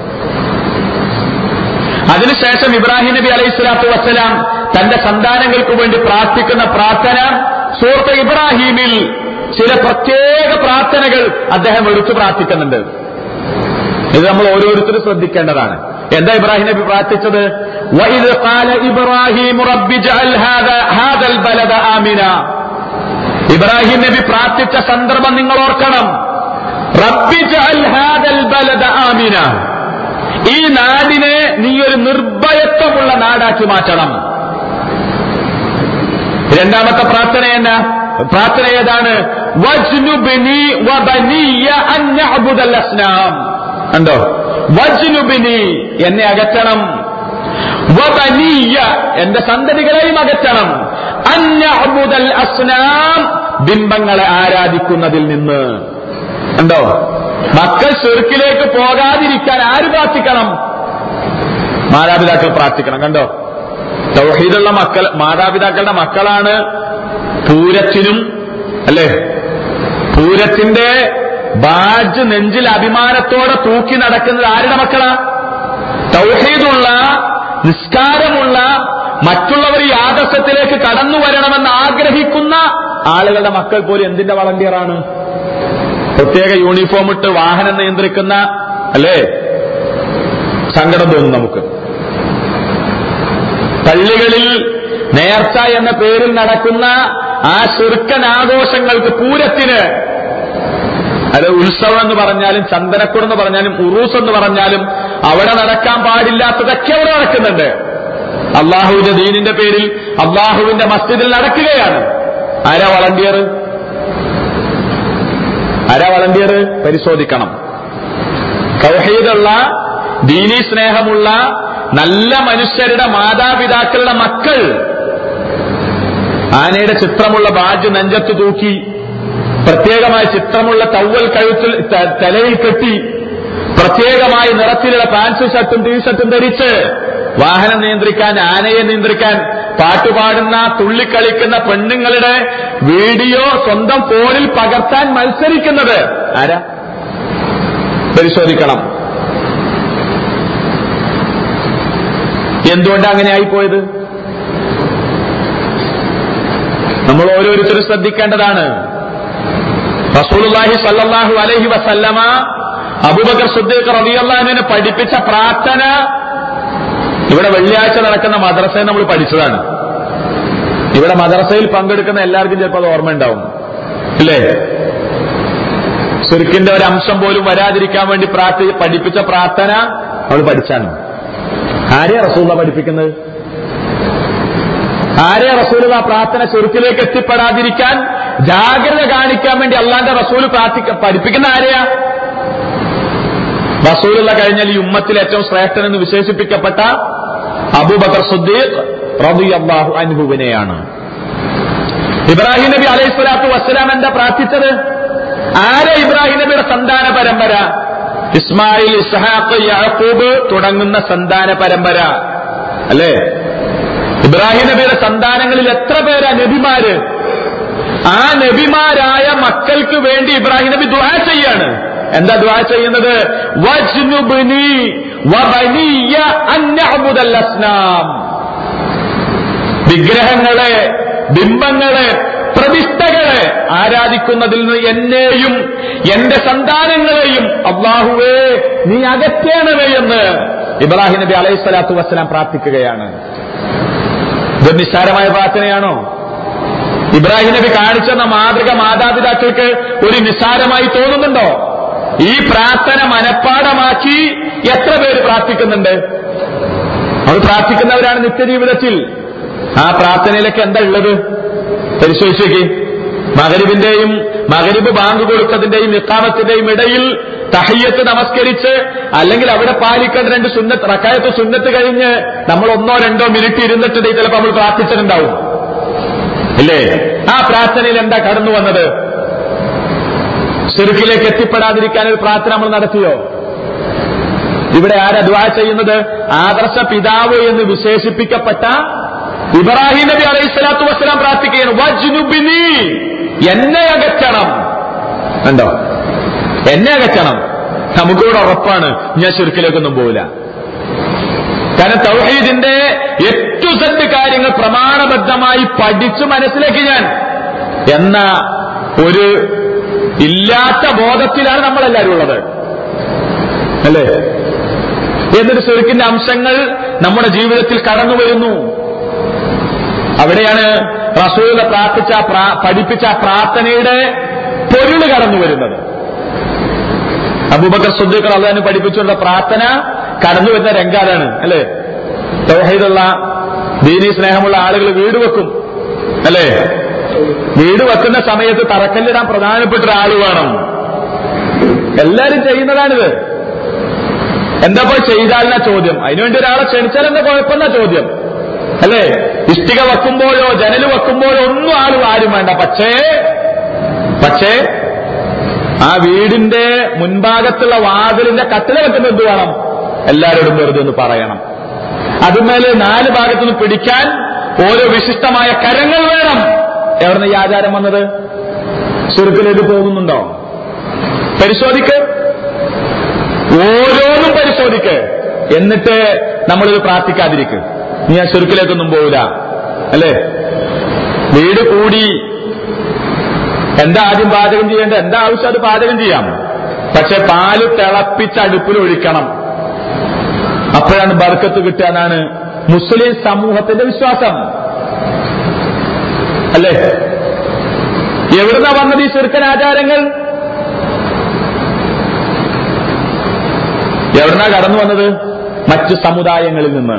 അതിനുശേഷം ഇബ്രാഹിം നബി അലൈഹി സ്വലാത്തു വസ്സലാം തന്റെ സന്താനങ്ങൾക്ക് വേണ്ടി പ്രാർത്ഥിക്കുന്ന പ്രാർത്ഥന സൂറത്ത് ഇബ്രാഹീമിൽ ചില പ്രത്യേക പ്രാർത്ഥനകൾ അദ്ദേഹം എടുത്തു പ്രാർത്ഥിക്കുന്നുണ്ട് ഇത് നമ്മൾ ഓരോരുത്തരും ശ്രദ്ധിക്കേണ്ടതാണ് എന്താ ഇബ്രാഹിം നബി പ്രാർത്ഥിച്ചത് وَإِذْ قَالَ إِبْرَاهِيمُ رَبِّ اجْعَلْ هَذَا هَذَا الْبَلَدَ آمِنًا ഇബ്രാഹിം നബി പ്രാർത്ഥിച്ച സന്ദർഭം നിങ്ങൾ ഓർക്കണം റബ്ബി ജഅൽ ഹാദൽ ബലദ ആമിന ഈ നാടിനെ നീ ഒരു നിർഭയത്വമുള്ള നാടാക്കി മാറ്റണം രണ്ടാമത്തെ പ്രാർത്ഥന എന്നാ പ്രാർത്ഥന ഏതാണ് വജ്നുബിനി വബനിയ അൻ നഅ്ബുദൽ അസ്നാം കണ്ടോ വജ്നുബിനി എന്നെ അകറ്റണം വബനിയ എന്റെ സന്തതികളെയും അകറ്റണം അൻ നഅ്ബുദൽ അസ്നാം ബിംബങ്ങളെ ആരാധിക്കുന്നതിൽ നിന്ന് കണ്ടോ മക്കൾ ചെറുക്കിലേക്ക് പോകാതിരിക്കാൻ ആര് പ്രാർത്ഥിക്കണം മാതാപിതാക്കൾ പ്രാർത്ഥിക്കണം കണ്ടോ തൗഹീദുള്ള മക്കൾ മാതാപിതാക്കളുടെ മക്കളാണ് പൂരത്തിനും അല്ലേ പൂരത്തിന്റെ ബാജ് നെഞ്ചിൽ അഭിമാനത്തോടെ തൂക്കി നടക്കുന്നത് ആരുടെ മക്കളാ തൗഹീദുള്ള നിസ്കാരമുള്ള മറ്റുള്ളവർ ഈ ആദർശത്തിലേക്ക് കടന്നു വരണമെന്ന് ആഗ്രഹിക്കുന്ന ആളുകളുടെ മക്കൾ പോലും എന്തിന്റെ വളണ്ടിയറാണ് പ്രത്യേക യൂണിഫോം ഇട്ട് വാഹനം നിയന്ത്രിക്കുന്ന അല്ലേ സങ്കടം തോന്നും നമുക്ക് പള്ളികളിൽ നേർച്ച എന്ന പേരിൽ നടക്കുന്ന ആ ശുർക്കൻ ആഘോഷങ്ങൾക്ക് പൂരത്തിന് അത് ഉത്സവം എന്ന് പറഞ്ഞാലും ചന്ദനക്കുടം എന്ന് പറഞ്ഞാലും ഉറൂസ് എന്ന് പറഞ്ഞാലും അവിടെ നടക്കാൻ പാടില്ലാത്തതൊക്കെ അവിടെ നടക്കുന്നുണ്ട് അള്ളാഹുവിന്റെ ദീനിന്റെ പേരിൽ അള്ളാഹുവിന്റെ മസ്ജിദിൽ നടക്കുകയാണ് ആരാ വളണ്ടിയർ ആരാ വളണ്ടിയർ പരിശോധിക്കണം തൗഹീദുള്ള ദീനി സ്നേഹമുള്ള നല്ല മനുഷ്യരുടെ മാതാപിതാക്കളുടെ മക്കൾ ആനയുടെ ചിത്രമുള്ള ബാജ് നെഞ്ചത്ത് തൂക്കി പ്രത്യേകമായ ചിത്രമുള്ള തവ്വൽ കഴുത്തിൽ ത- തലയിൽ കെട്ടി പ്രത്യേകമായ നിറത്തിലുള്ള പാൻസും ഷർട്ടും ടീഷർട്ടും ധരിച്ച് വാഹനം നിയന്ത്രിക്കാൻ ആനയെ നിയന്ത്രിക്കാൻ പാട്ടുപാടുന്ന തുള്ളിക്കളിക്കുന്ന പെണ്ണുങ്ങളുടെ വീഡിയോ സ്വന്തം ഫോണിൽ പകർത്താൻ മത്സരിക്കുന്നത് ആരാ പരിശോധിക്കണം എന്തുകൊണ്ട് അങ്ങനെ ആയിപ്പോയത് നമ്മൾ ഓരോരുത്തരും ശ്രദ്ധിക്കേണ്ടതാണ് റസൂലുള്ളാഹി സല്ലല്ലാഹു അലൈഹി വസല്ലമ അബൂബക്കർ സിദ്ദീഖ് റളിയല്ലാഹുവിനെ പഠിപ്പിച്ച പ്രാർത്ഥന ഇവിടെ വെള്ളിയാഴ്ച നടക്കുന്ന മദ്രസയിൽ നമ്മൾ പഠിച്ചതാണ് ഇവിടെ മദ്രസയിൽ പങ്കെടുക്കുന്ന എല്ലാവർക്കും ചിലപ്പോൾ അത് ഓർമ്മയുണ്ടാവും ഇല്ലേ ശിർക്കിന്റെ ഒരു അംശം പോലും വരാതിരിക്കാൻ വേണ്ടി പ്രാർത്ഥി പഠിപ്പിച്ച പ്രാർത്ഥന നമ്മൾ പഠിച്ചാണ് ആരെയാ റസൂല പഠിപ്പിക്കുന്നത് ആരെയാ റസൂൽ ആ പ്രാർത്ഥന ചെറുക്കിലേക്ക് എത്തിപ്പെടാതിരിക്കാൻ ജാഗ്രത കാണിക്കാൻ വേണ്ടി അള്ളാന്റെ റസൂൽ പ്രാർത്ഥിക്ക പഠിപ്പിക്കുന്ന ആരെയാ റസൂലുള്ള കഴിഞ്ഞാൽ ഈ ഉമ്മത്തിൽ ഏറ്റവും ശ്രേഷ്ഠൻ എന്ന് വിശേഷിപ്പിക്കപ്പെട്ട അബൂബക്കർ സുദ്ദീഖ് റളിയല്ലാഹു അൻഹുവിനെയാണ് ഇബ്രാഹിം നബി അലൈഹി സ്വലാത്തു വസ്സലാം എന്താ പ്രാർത്ഥിച്ചത് ആരെ ഇബ്രാഹിം നബിയുടെ സന്താന പരമ്പര ഇസ്മായിൽ ഇസ്ഹാഖ് യാക്കൂബ് തുടങ്ങുന്ന സന്താന പരമ്പര അല്ലേ ഇബ്രാഹിം നബിയുടെ സന്താനങ്ങളിൽ എത്ര പേരാ നബിമാര് ആ നബിമാരായ മക്കൾക്ക് വേണ്ടി ഇബ്രാഹിം നബി ദുആ ചെയ്യാണ് എന്താ ദുആ ചെയ്യുന്നത് വജ്നുബ്നി വബനിയ അൻ നഅ്ബുദൽ അസ്നാം വിഗ്രഹങ്ങളെ ബിംബങ്ങളെ പ്രതിഷ്ഠകളെ ആരാധിക്കുന്നതിൽ നിന്ന് എന്നെയും എന്റെ സന്താനങ്ങളെയും അള്ളാഹുവേ നീ അകറ്റേണമേ എന്ന് ഇബ്രാഹിം നബി അലൈഹി സ്വലാത്തു വസ്സലാം പ്രാർത്ഥിക്കുകയാണ് ഇത് നിസ്സാരമായ പ്രാർത്ഥനയാണോ ഇബ്രാഹിം നബി കാണിച്ചെന്ന മാതൃക മാതാപിതാക്കൾക്ക് ഒരു നിസ്സാരമായി തോന്നുന്നുണ്ടോ ഈ പ്രാർത്ഥന മനഃപ്പാടമാക്കി എത്ര പേര് പ്രാർത്ഥിക്കുന്നുണ്ട് അവർ പ്രാർത്ഥിക്കുന്നവരാണ് നിത്യജീവിതത്തിൽ ആ പ്രാർത്ഥനയിലൊക്കെ എന്താ ഉള്ളത് പരിശോധിച്ചേക്ക് മകരിബിന്റെയും മകരിബ് ബാങ്ക് കൊടുത്തതിന്റെയും ഇക്കാമത്തിന്റെയും ഇടയിൽ തഹയ്യത്ത് നമസ്കരിച്ച് അല്ലെങ്കിൽ അവിടെ പാലിക്കേണ്ട രണ്ട് സുന്നത്ത് റക്കായത്ത് സുന്നത്ത് കഴിഞ്ഞ് നമ്മൾ ഒന്നോ രണ്ടോ മിനിറ്റ് ഇരുന്നിട്ടുണ്ടെങ്കിൽ ചിലപ്പോൾ നമ്മൾ പ്രാർത്ഥിച്ചിട്ടുണ്ടാവും ഇല്ലേ ആ പ്രാർത്ഥനയിൽ എന്താ കടന്നു വന്നത് ചെറുക്കിലേക്ക് എത്തിപ്പെടാതിരിക്കാൻ ഒരു പ്രാർത്ഥന നമ്മൾ നടത്തിയോ ഇവിടെ ആരാ ദുആ ചെയ്യുന്നത് ആദർശ പിതാവ് എന്ന് വിശേഷിപ്പിക്കപ്പെട്ട ഇബ്രാഹിം നബി അലൈഹി സ്വലാത്തു വസ്സലാം പ്രാർത്ഥിക്കുകയാണ് വജ്നുബിനി എന്നെ അകറ്റണം ഉണ്ടോ എന്നെ അകറ്റണം നമുക്കിവിടെ ഉറപ്പാണ് ഞാൻ ചുരുക്കിലേക്കൊന്നും പോവില്ല കാരണം തൗഹീദിന്റെ ഏറ്റവും സെറ്റ് കാര്യങ്ങൾ പ്രമാണബദ്ധമായി പഠിച്ചു മനസ്സിലാക്കി ഞാൻ എന്ന ഒരു ഇല്ലാത്ത ബോധത്തിലാണ് നമ്മളെല്ലാവരും ഉള്ളത് അല്ലേ എന്നിട്ട് ശുരുക്കിന്റെ അംശങ്ങൾ നമ്മുടെ ജീവിതത്തിൽ കടന്നു വരുന്നു അവിടെയാണ് റസൂല പ്രാർത്ഥിച്ച പ്രാ- പഠിപ്പിച്ച ആ പ്രാർത്ഥനയുടെ പൊരുള് കടന്നു വരുന്നത് അബൂബക്കർ സുദ്ദീഖർ അള്ളഹാന് പഠിപ്പിച്ചുള്ള പ്രാർത്ഥന കടന്നു വരുന്ന രംഗാതാണ് അല്ലേ തൗഹീദുള്ള ദീനി സ്നേഹമുള്ള ആളുകൾ വീട് വെക്കും അല്ലേ വീട് വെക്കുന്ന സമയത്ത് തറക്കല്ലിടാൻ പ്രധാനപ്പെട്ട ഒരാൾ വേണം എല്ലാരും ചെയ്യുന്നതാണിത് എന്താ പോയി ചെയ്താലെന്ന ചോദ്യം അതിനുവേണ്ടി ഒരാളെ ക്ഷണിച്ചാൽ എന്താ കുഴപ്പമെന്ന ചോദ്യം അല്ലേ ഇഷ്ടിക വെക്കുമ്പോഴോ ജനൽ വെക്കുമ്പോഴോ ഒന്നും ആരും ആരും വേണ്ട പക്ഷേ പക്ഷേ ആ വീടിന്റെ മുൻഭാഗത്തുള്ള വാതിലിന്റെ കട്ടില വെക്കുന്ന എന്ത് വേണം എല്ലാവരോടും വെറുതെ ഒന്ന് പറയണം അതുമേലെ നാല് ഭാഗത്തുനിന്ന് പിടിക്കാൻ ഓരോ വിശിഷ്ടമായ കരങ്ങൾ വേണം എവിടുന്ന് ഈ ആചാരം വന്നത് ചുരുക്കിലേക്ക് പോകുന്നുണ്ടോ പരിശോധിക്ക് ഓരോന്നും പരിശോധിക്ക് എന്നിട്ട് നമ്മളിത് പ്രാർത്ഥിക്കാതിരിക്ക് നീ ആ ചുരുക്കിലേക്കൊന്നും പോവില്ല അല്ലേ വീട് കൂടി എന്താ ആദ്യം പാചകം ചെയ്യേണ്ടത് എന്താ ആവശ്യം അത് പാചകം ചെയ്യാം പക്ഷെ പാല് തിളപ്പിച്ച് അടുപ്പിൽ ഒഴിക്കണം അപ്പോഴാണ് ബർക്കത്ത് കിട്ടുക എന്നാണ് മുസ്ലിം സമൂഹത്തിന്റെ വിശ്വാസം അല്ലേ എവിടുന്നാ വന്നത് ഈ ചെറുക്കൻ ആചാരങ്ങൾ എവിടുന്നാ കടന്നു വന്നത് മറ്റ് സമുദായങ്ങളിൽ നിന്ന്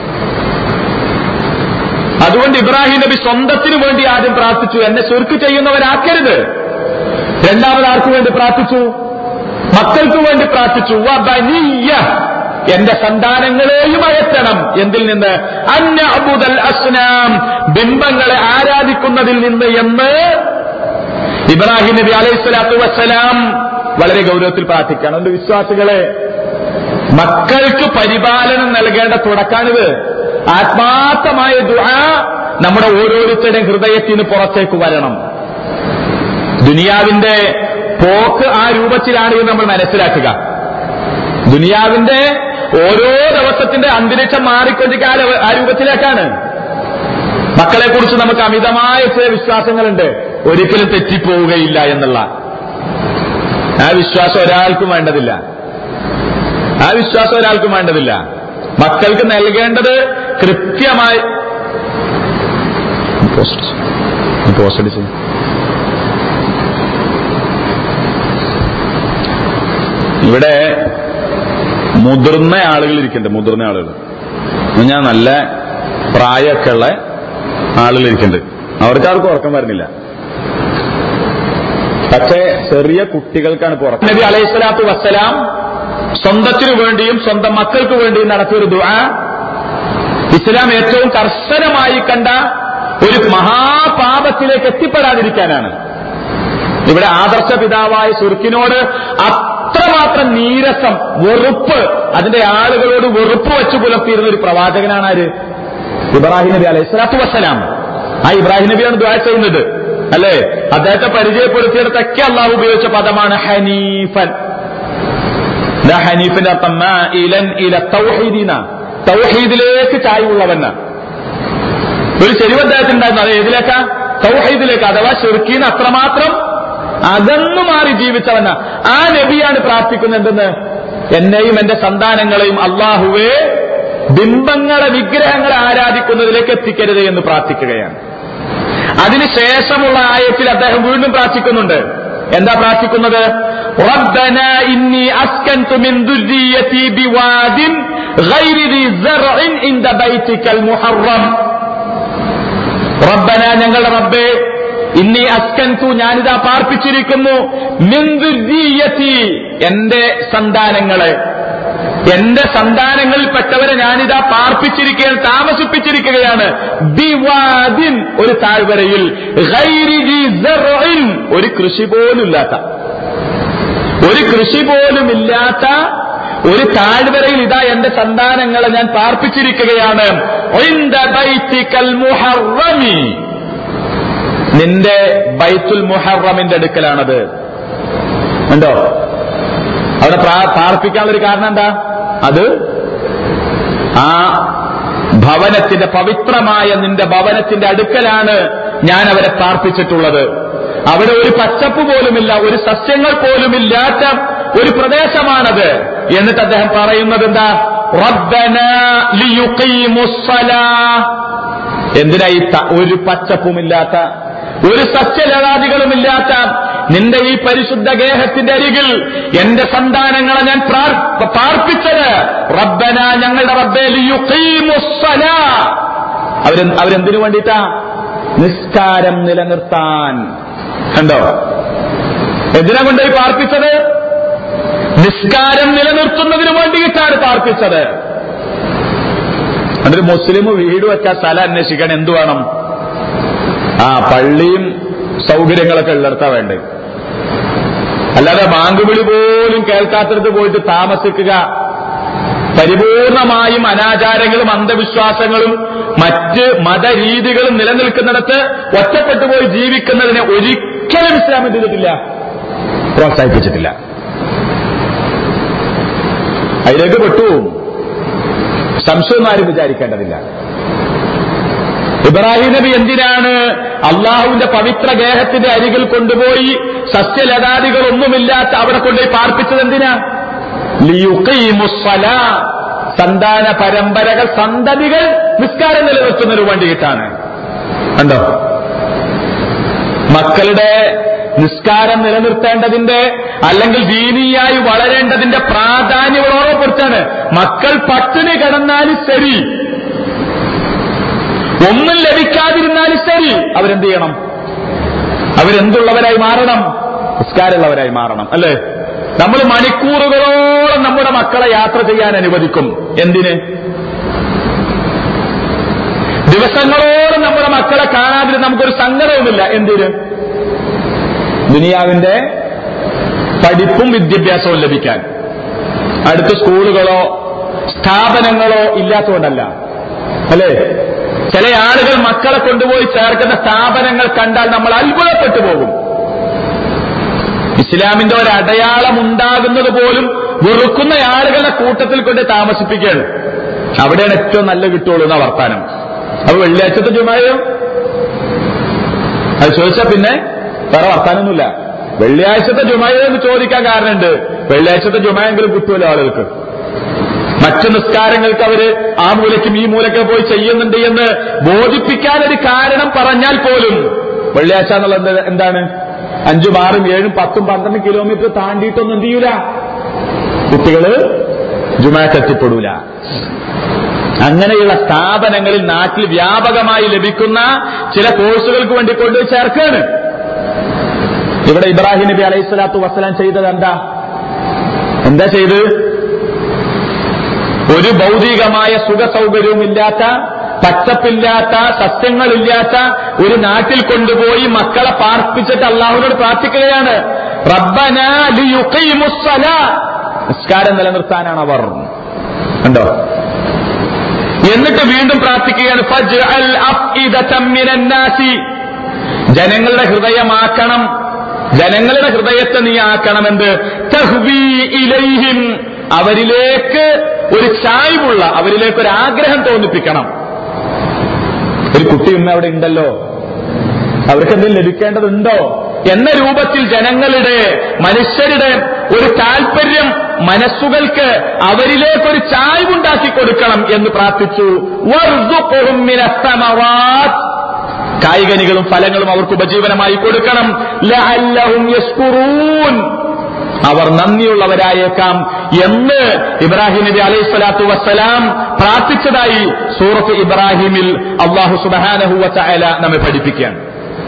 അതുകൊണ്ട് ഇബ്രാഹിം നബി സ്വന്തത്തിനു വേണ്ടി ആദ്യം പ്രാർത്ഥിച്ചു എന്നെ ചുരുക്ക് ചെയ്യുന്നവരാക്കരുത് രണ്ടാമത് ആർക്കു വേണ്ടി പ്രാർത്ഥിച്ചു മക്കൾക്ക് വേണ്ടി പ്രാർത്ഥിച്ചു വബനിയ്യ എന്റെ സന്താനങ്ങളെയും അയറ്റണം എന്തിൽ നിന്ന് അന്യ അബുദൽ അസ്നാം ബിംബങ്ങളെ ആരാധിക്കുന്നതിൽ നിന്ന് എന്ന് ഇബ്രാഹിം നബി അലൈഹി സ്വലാത്തു വസ്സലാം വളരെ ഗൗരവത്തിൽ പ്രാർത്ഥിക്കുകയാണ് അതുകൊണ്ട് വിശ്വാസികളെ മക്കൾക്ക് പരിപാലനം നൽകേണ്ട തുടക്കാണിത് ആത്മാർത്ഥമായ ദുആ നമ്മുടെ ഓരോരുത്തരുടെയും ഹൃദയത്തിന് പുറത്തേക്ക് വരണം ദുനിയാവിന്റെ പോക്ക് ആ രൂപത്തിലാണ് എന്ന് നമ്മൾ മനസ്സിലാക്കുക ദുനിയാവിന്റെ ഓരോ ദിവസത്തിന്റെ അന്തരീക്ഷം മാറിക്കൊണ്ടിരിക്കുക ആ രവ- ആ രൂപത്തിലേക്കാണ് മക്കളെ കുറിച്ച് നമുക്ക് അമിതമായ ചില വിശ്വാസങ്ങളുണ്ട് ഒരിക്കലും തെറ്റിപ്പോവുകയില്ല എന്നുള്ള ആ വിശ്വാസം ഒരാൾക്കും വേണ്ടതില്ല ആ വിശ്വാസം ഒരാൾക്കും വേണ്ടതില്ല മക്കൾക്ക് നൽകേണ്ടത് കൃത്യമായി പോസ്റ്റ് പോസ്റ്റ് അടിച്ചു ഇവിടെ മുതിർന്ന ആളുകൾ ഇരിക്കുന്നുണ്ട് മുതിർന്ന ആളുകൾ ഞാൻ നല്ല പ്രായമൊക്കെ ഉള്ള ആളുകൾ ഇരിക്കുന്നുണ്ട് അവർക്കാർക്കും ഉറക്കം വരുന്നില്ല പക്ഷേ ചെറിയ കുട്ടികൾക്കാണ് ഇപ്പോൾ ഉറക്കം നബി അലൈഹി സ്വലാത്തു വസ്സലാം സ്വന്തത്തിനു വേണ്ടിയും സ്വന്തം മക്കൾക്ക് വേണ്ടിയും നടത്തിയൊരു ദുആ ഇസ്ലാം ഏറ്റവും കർശനമായി കണ്ട ഒരു മഹാപാപത്തിലേക്ക് എത്തിപ്പെടാതിരിക്കാനാണ് ഇവിടെ ആദർശ പിതാവായ സുർക്കിനോട് അത്രമാത്രം നീരസം വെറുപ്പ് അതിന്റെ ആളുകളോട് വെറുപ്പ് വെച്ച് പുലർത്തിയിരുന്ന ഒരു പ്രവാചകനാണ് ആര് ഇബ്രാഹിം നബി അലൈഹി സ്വലാത്തു വസ്സലാം ആ ഇബ്രാഹിം നബിയാണ് ദ്വാ ചെയ്യുന്നത് അല്ലേ അദ്ദേഹത്തെ പരിചയപ്പെടുത്തിയിടത്തൊക്കെ അള്ളാഹു ഉപയോഗിച്ച പദമാണ് ഹനീഫൻ ഇതാ ഹനീഫിന്റെ അർത്ഥം മാഇലൻ ഇല തൗഹീദീന തൗഹീദിലേക്ക് ചായ്വുള്ളവന് ഒരു ചെരിവ് അദ്ദേഹത്തിനുണ്ടായിരുന്നു അത് ഏതിലേക്കാ തൗഹീദിലേക്ക് അഥവാ ഷെർക്കീന് അത്രമാത്രം അകന്നു മാറി ജീവിച്ചവന ആ നബിയാണ് പ്രാർത്ഥിക്കുന്നത് എന്തെന്ന് എന്നെയും എന്റെ സന്താനങ്ങളെയും അള്ളാഹുവേ ബിംബങ്ങളെ വിഗ്രഹങ്ങളെ ആരാധിക്കുന്നതിലേക്ക് എത്തിക്കരുത് എന്ന് പ്രാർത്ഥിക്കുകയാണ് അതിനുശേഷമുള്ള ആയത്തിൽ അദ്ദേഹം വീണ്ടും പ്രാർത്ഥിക്കുന്നുണ്ട് എന്താ പ്രാർത്ഥിക്കുന്നത് ربنا إني أسكنت من ذريتي بواد غير ذي زرع عند بيتك المحرم റബ്ബന ഞങ്ങളുടെ റബ്ബേ ഇന്നി അസ്കൻതു ഞാനിതാ പാർപ്പിച്ചിരിക്കുന്നു മിൻ ദുർരിയ്യതി എന്റെ സന്താനങ്ങളെ എന്റെ സന്താനങ്ങളിൽപ്പെട്ടവരെ ഞാനിതാ പാർപ്പിച്ചിരിക്കുകയാണ് താമസിപ്പിച്ചിരിക്കുകയാണ് ബിവാദിൻ ഒരു താഴ്വരയിൽ ഗൈരി ദി സർഇൻ, ഒരു കൃഷി പോലും ഇല്ലാത്ത ഒരു കൃഷി പോലും ഇല്ലാത്ത ഒരു താഴ്വരയിൽ ഇതാ എന്റെ സന്താനങ്ങളെ ഞാൻ പാർപ്പിച്ചിരിക്കുകയാണ് ഒഇന്ദ ബൈത്തിക്കൽ മുഹറമി. നിന്റെ ബൈത്തുൽ മുഹറമിന്റെ അടുക്കലാണത് ഉണ്ടോ അവിടെ പ്രാ- പാർപ്പിക്കാനുള്ളൊരു കാരണം എന്താ അത് ആ ഭവനത്തിന്റെ പവിത്രമായ നിന്റെ ഭവനത്തിന്റെ അടുക്കലാണ് ഞാൻ അവരെ പാർപ്പിച്ചിട്ടുള്ളത് അവിടെ ഒരു പച്ചപ്പ് പോലുമില്ല ഒരു സസ്യങ്ങൾ പോലുമില്ലാത്ത ഒരു പ്രദേശമാണത് എന്നിട്ട് അദ്ദേഹം പറയുന്നത് എന്താ റബ്ബന ലിയുഖീമുസ്സലാ. എന്തിനാ ഈ ത- ഒരു പച്ചപ്പുമില്ലാത്ത ഒരു സസ്യലതാദികളുമില്ലാത്ത നിന്റെ ഈ പരിശുദ്ധ ഗേഹത്തിന്റെ അരികിൽ എന്റെ സന്താനങ്ങളെ ഞാൻ പ്രാർ- പാർപ്പിച്ചത് റബ്ബന ഞങ്ങളുടെ റബ്ബേ ലിയുഖീമുസ്സലാ. അവരെ അവരെന്തിനു വേണ്ടിയിട്ടാ നിസ്കാരം നിലനിർത്താൻ കണ്ടോ എന്തിനാ കൊണ്ടുപോയി പാർപ്പിച്ചത് നിസ്കാരം നിലനിർത്തുന്നതിന് വേണ്ടിയിട്ടാണ് പാർപ്പിച്ചത് അതൊരു മുസ്ലിം വീട് വെക്കാൻ സ്ഥലം അന്വേഷിക്കാൻ എന്തു വേണം ആ പള്ളിയും സൗകര്യങ്ങളൊക്കെ ഉള്ളിടത്താ വേണ്ടത് അല്ലാതെ ബാങ്കുവിളി പോലും കേൾക്കാത്തടത്ത് പോയിട്ട് താമസിക്കുക പരിപൂർണമായും അനാചാരങ്ങളും അന്ധവിശ്വാസങ്ങളും മറ്റ് മതരീതികളും നിലനിൽക്കുന്നിടത്ത് ഒറ്റപ്പെട്ടു പോയി ജീവിക്കുന്നതിനെ ഒരിക്കലും ഇസ്ലാം എന്ത് ചെയ്തിട്ടില്ല പ്രോത്സാഹിപ്പിച്ചിട്ടില്ല അതിലേക്ക് പെട്ടുപോകും സംശയമൊന്നും ആരും വിചാരിക്കേണ്ടതില്ല ഇബ്രാഹിം നബി എന്തിനാണ് അള്ളാഹുവിന്റെ പവിത്ര ഗേഹത്തിന്റെ അരികിൽ കൊണ്ടുപോയി സസ്യലതാദികളൊന്നുമില്ലാത്ത അവിടെ കൊണ്ടുപോയി പാർപ്പിച്ചത് എന്തിനാ ലിയുഖീമുസ്സലാ. സന്താന പരമ്പരകൾ സന്തതികൾ നിസ്കാരം നിലനിർത്തുന്നതിന് വേണ്ടിയിട്ടാണ് കണ്ടോ മക്കളുടെ നിസ്കാരം നിലനിർത്തേണ്ടതിന്റെ അല്ലെങ്കിൽ ദീനീയായി വളരേണ്ടതിന്റെ പ്രാധാന്യം ഓർമ്മപ്പെടുത്താണ് മക്കൾ പട്ടിണി കിടന്നാലും ശരി ഒന്നും ലഭിക്കാതിരുന്നാലും ശരി അവരെന്ത് ചെയ്യണം അവരെന്തുള്ളവരായി മാറണം നിസ്കാരമുള്ളവരായി മാറണം അല്ലേ നമ്മൾ മണിക്കൂറുകളോളം നമ്മുടെ മക്കളെ യാത്ര ചെയ്യാൻ അനുവദിക്കും എന്തിന് ദിവസങ്ങളോളം നമ്മുടെ മക്കളെ കാണാതിരുന്ന് നമുക്കൊരു സങ്കടവുമില്ല എന്തിന് ദുനിയാവിന്റെ പഠിപ്പും വിദ്യാഭ്യാസവും ലഭിക്കാൻ അടുത്ത സ്കൂളുകളോ സ്ഥാപനങ്ങളോ ഇല്ലാത്തതുകൊണ്ടല്ല അല്ലേ ചില ആളുകൾ മക്കളെ കൊണ്ടുപോയി ചേർക്കുന്ന സ്ഥാപനങ്ങൾ കണ്ടാൽ നമ്മൾ അത്ഭുതപ്പെട്ടു പോകും ഇസ്ലാമിന്റെ ഒരു അടയാളം ഉണ്ടാകുന്നത് പോലും വെറുക്കുന്ന ആളുകളുടെ കൂട്ടത്തിൽ കൊണ്ട് താമസിപ്പിക്കുകയാണ് അവിടെയാണ് ഏറ്റവും നല്ല കിട്ടുള്ളൂ എന്ന വർത്താനം അപ്പൊ വെള്ളിയാഴ്ചത്തെ ജുമായോ അത് ചോദിച്ചാൽ പിന്നെ വേറെ വർത്താനൊന്നുമില്ല വെള്ളിയാഴ്ചത്തെ ജുമായോ എന്ന് ചോദിക്കാൻ കാരണമുണ്ട് വെള്ളിയാഴ്ചത്തെ ജുമായെങ്കിലും കിട്ടുമല്ലോ ആളുകൾക്ക് മറ്റു നിസ്കാരങ്ങൾക്ക് അവര് ആ മൂലയ്ക്കും ഈ മൂലയ്ക്ക് പോയി ചെയ്യുന്നുണ്ട് എന്ന് ബോധിപ്പിക്കാൻ ഒരു കാരണം പറഞ്ഞാൽ പോലും വെള്ളിയാഴ്ച എന്നുള്ളത് എന്ത് എന്താണ് അഞ്ചും ആറും ഏഴും പത്തും പന്ത്രണ്ടും കിലോമീറ്റർ താണ്ടിയിട്ടൊന്നും എന്ത് ചെയ്യൂല കുട്ടികള് ജുമാക്ക് എത്തിപ്പെടൂല അങ്ങനെയുള്ള സ്ഥാപനങ്ങളിൽ നാട്ടിൽ വ്യാപകമായി ലഭിക്കുന്ന ചില കോഴ്സുകൾക്ക് വേണ്ടി കൊണ്ടുപോയി ചേർക്കാണ് ഇവിടെ ഇബ്രാഹിം നബി അലൈഹി സ്വലാത്തു വസ്സലാം ചെയ്തത് എന്താ എന്താ ചെയ്ത് ഒരു ഭൗതികമായ സുഖ സൗകര്യവുമില്ലാത്ത പച്ചപ്പില്ലാത്ത സസ്യങ്ങളില്ലാത്ത ഒരു നാട്ടിൽ കൊണ്ടുപോയി മക്കളെ പാർപ്പിച്ചിട്ട് അള്ളാഹുവിനോട് പ്രാർത്ഥിക്കുകയാണ് റബ്ബന ലിയുഖീമുസ്സലാ. നിസ്കാരം നിലനിർത്താനാണ് അവർ കണ്ടോ എന്നിട്ട് വീണ്ടും പ്രാർത്ഥിക്കുകയാണ് ഫജ്അൽ അഫ്ഇദതം മിനൻ നാസി. ജനങ്ങളുടെ ഹൃദയമാക്കണം ജനങ്ങളുടെ ഹൃദയത്തെ നീ ആക്കണമെന്ത് തഹ്വീ ഇലൈഹിം അവരിലേക്ക് ഒരു ചായ്വുള്ള അവരിലേക്ക് ഒരു ആഗ്രഹം തോന്നിപ്പിക്കണം ഒരു കുട്ടിയുമ്മ അവിടെ ഉണ്ടല്ലോ അവർക്ക് എന്തെങ്കിലും ലഭിക്കേണ്ടതുണ്ടോ എന്ന രൂപത്തിൽ ജനങ്ങളുടെ മനുഷ്യരുടെ ഒരു താല്പര്യം മനസ്സുകൾക്ക് അവരിലേക്കൊരു ചായ്വുണ്ടാക്കി കൊടുക്കണം എന്ന് പ്രാർത്ഥിച്ചു വർസുഖുഹും മിനസ്സമവാത്ത്. കായികനികളും ഫലങ്ങളും അവർക്ക് ഉപജീവനമായി കൊടുക്കണം ലഅല്ലഹും യസ്കുറൂൻ അവർ നന്ദിയുള്ളവരായേക്കാം എന്ന് ഇബ്രാഹിം നബി അലൈഹി സ്വലാത്തു വസ്സലാം പ്രാർത്ഥിച്ചതായി സൂറത്ത് ഇബ്രാഹിമിൽ അള്ളാഹു സുബാനഹുവ ചായാല നമ്മെ പഠിപ്പിക്കുകയാണ്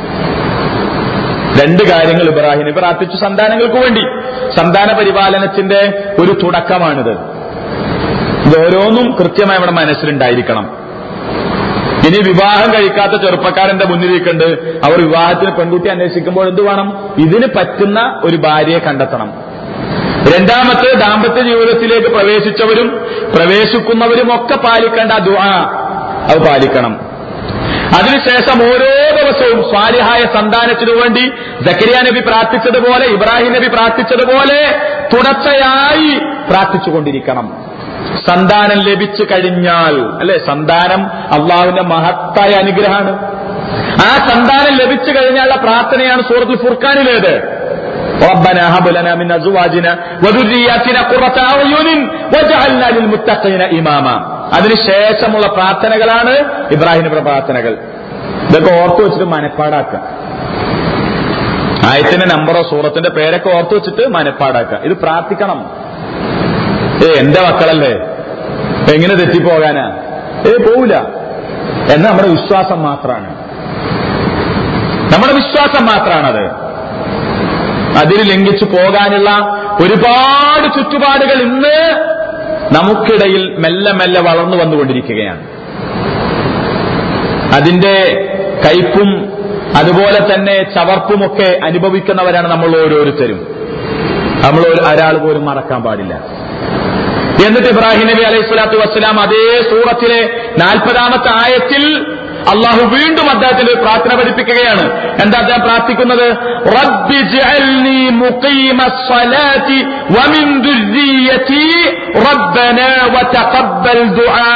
രണ്ട് കാര്യങ്ങൾ ഇബ്രാഹിം നബി പ്രാർത്ഥിച്ചു സന്താനങ്ങൾക്ക് വേണ്ടി സന്താന പരിപാലനത്തിന്റെ ഒരു തുടക്കമാണിത് ഇത് ഓരോന്നും കൃത്യമായി നമ്മുടെ മനസ്സിലുണ്ടായിരിക്കണം ഇനി വിവാഹം കഴിക്കാത്ത ചെറുപ്പക്കാരന്റെ മുന്നിലേക്കുണ്ട് അവർ വിവാഹത്തിന് പെൺകുട്ടി അന്വേഷിക്കുമ്പോൾ എന്ത് വേണം ഇതിന് പറ്റുന്ന ഒരു ഭാര്യയെ കണ്ടെത്തണം രണ്ടാമത്തെ ദാമ്പത്യ ജീവിതത്തിലേക്ക് പ്രവേശിച്ചവരും പ്രവേശിക്കുന്നവരും ഒക്കെ പാലിക്കേണ്ട ദുആ അത് പാലിക്കണം അതിനുശേഷം ഓരോ ദിവസവും സ്വാലിഹായ സന്താനത്തിനു വേണ്ടി ജക്കരിയ നബി പ്രാർത്ഥിച്ചതുപോലെ ഇബ്രാഹിം നബി പ്രാർത്ഥിച്ചതുപോലെ തുടർച്ചയായി പ്രാർത്ഥിച്ചുകൊണ്ടിരിക്കണം സന്താനം ലഭിച്ചു കഴിഞ്ഞാൽ അല്ലെ സന്താനം അള്ളാഹുവിന്റെ മഹത്തായ അനുഗ്രഹമാണ് ആ സന്താനം ലഭിച്ചു കഴിഞ്ഞാലുള്ള പ്രാർത്ഥനയാണ് സൂറത്തുൽ ഫുർഖാനിലേത് ربنا هب لنا من ازواجنا وذرياتنا قرة اعين واجعلنا للمتقين اماما അതിനുശേഷമുള്ള പ്രാർത്ഥനകളാണ് ഇബ്രാഹിം നബിയുടെ പ്രാർത്ഥനകൾ ഇതൊക്കെ ഓർത്തു വെച്ചിട്ട് മനപ്പാടാക്കുക ആയത്തിന്റെ നമ്പറോ സൂറത്തിന്റെ പേരൊക്കെ ഓർത്തു വെച്ചിട്ട് മനപ്പാടാക്കുക ഇത് പ്രാർത്ഥിക്കണം ഏ എന്റെ മക്കളല്ലേ എങ്ങനെ തെറ്റിപ്പോകാനാ ഏ പോവില്ല എന്ന് നമ്മുടെ വിശ്വാസം മാത്രമാണ് നമ്മുടെ വിശ്വാസം മാത്രമാണത് അതിൽ ലംഘിച്ചു പോകാനുള്ള ഒരുപാട് ചുറ്റുപാടുകൾ ഇന്ന് നമുക്കിടയിൽ മെല്ലെ മെല്ലെ വളർന്നു വന്നുകൊണ്ടിരിക്കുകയാണ് അതിന്റെ കയ്പും അതുപോലെ തന്നെ ചവർപ്പുമൊക്കെ അനുഭവിക്കുന്നവരാണ് നമ്മൾ ഓരോരുത്തരും നമ്മൾ ഒരാൾ പോലും മറക്കാൻ പാടില്ല എന്നിട്ട് ഇബ്രാഹിം നബി അലൈഹി സ്വലാത്തു വസ്സലാം അതേ സൂറത്തിലെ നാൽപ്പതാമത്തെ ആയത്തിൽ അള്ളാഹു വീണ്ടും അദ്ദേഹത്തിന് ഒരു പ്രാർത്ഥന പഠിപ്പിക്കുകയാണ് എന്താ അദ്ദേഹം പ്രാർത്ഥിക്കുന്നത് റബ്ബി ജഅൽനി മുഖീമ സ്വലാത്തി വമിൻ ദുർരിയതി റബ്ബന വതഖബ്ബൽ ദുആ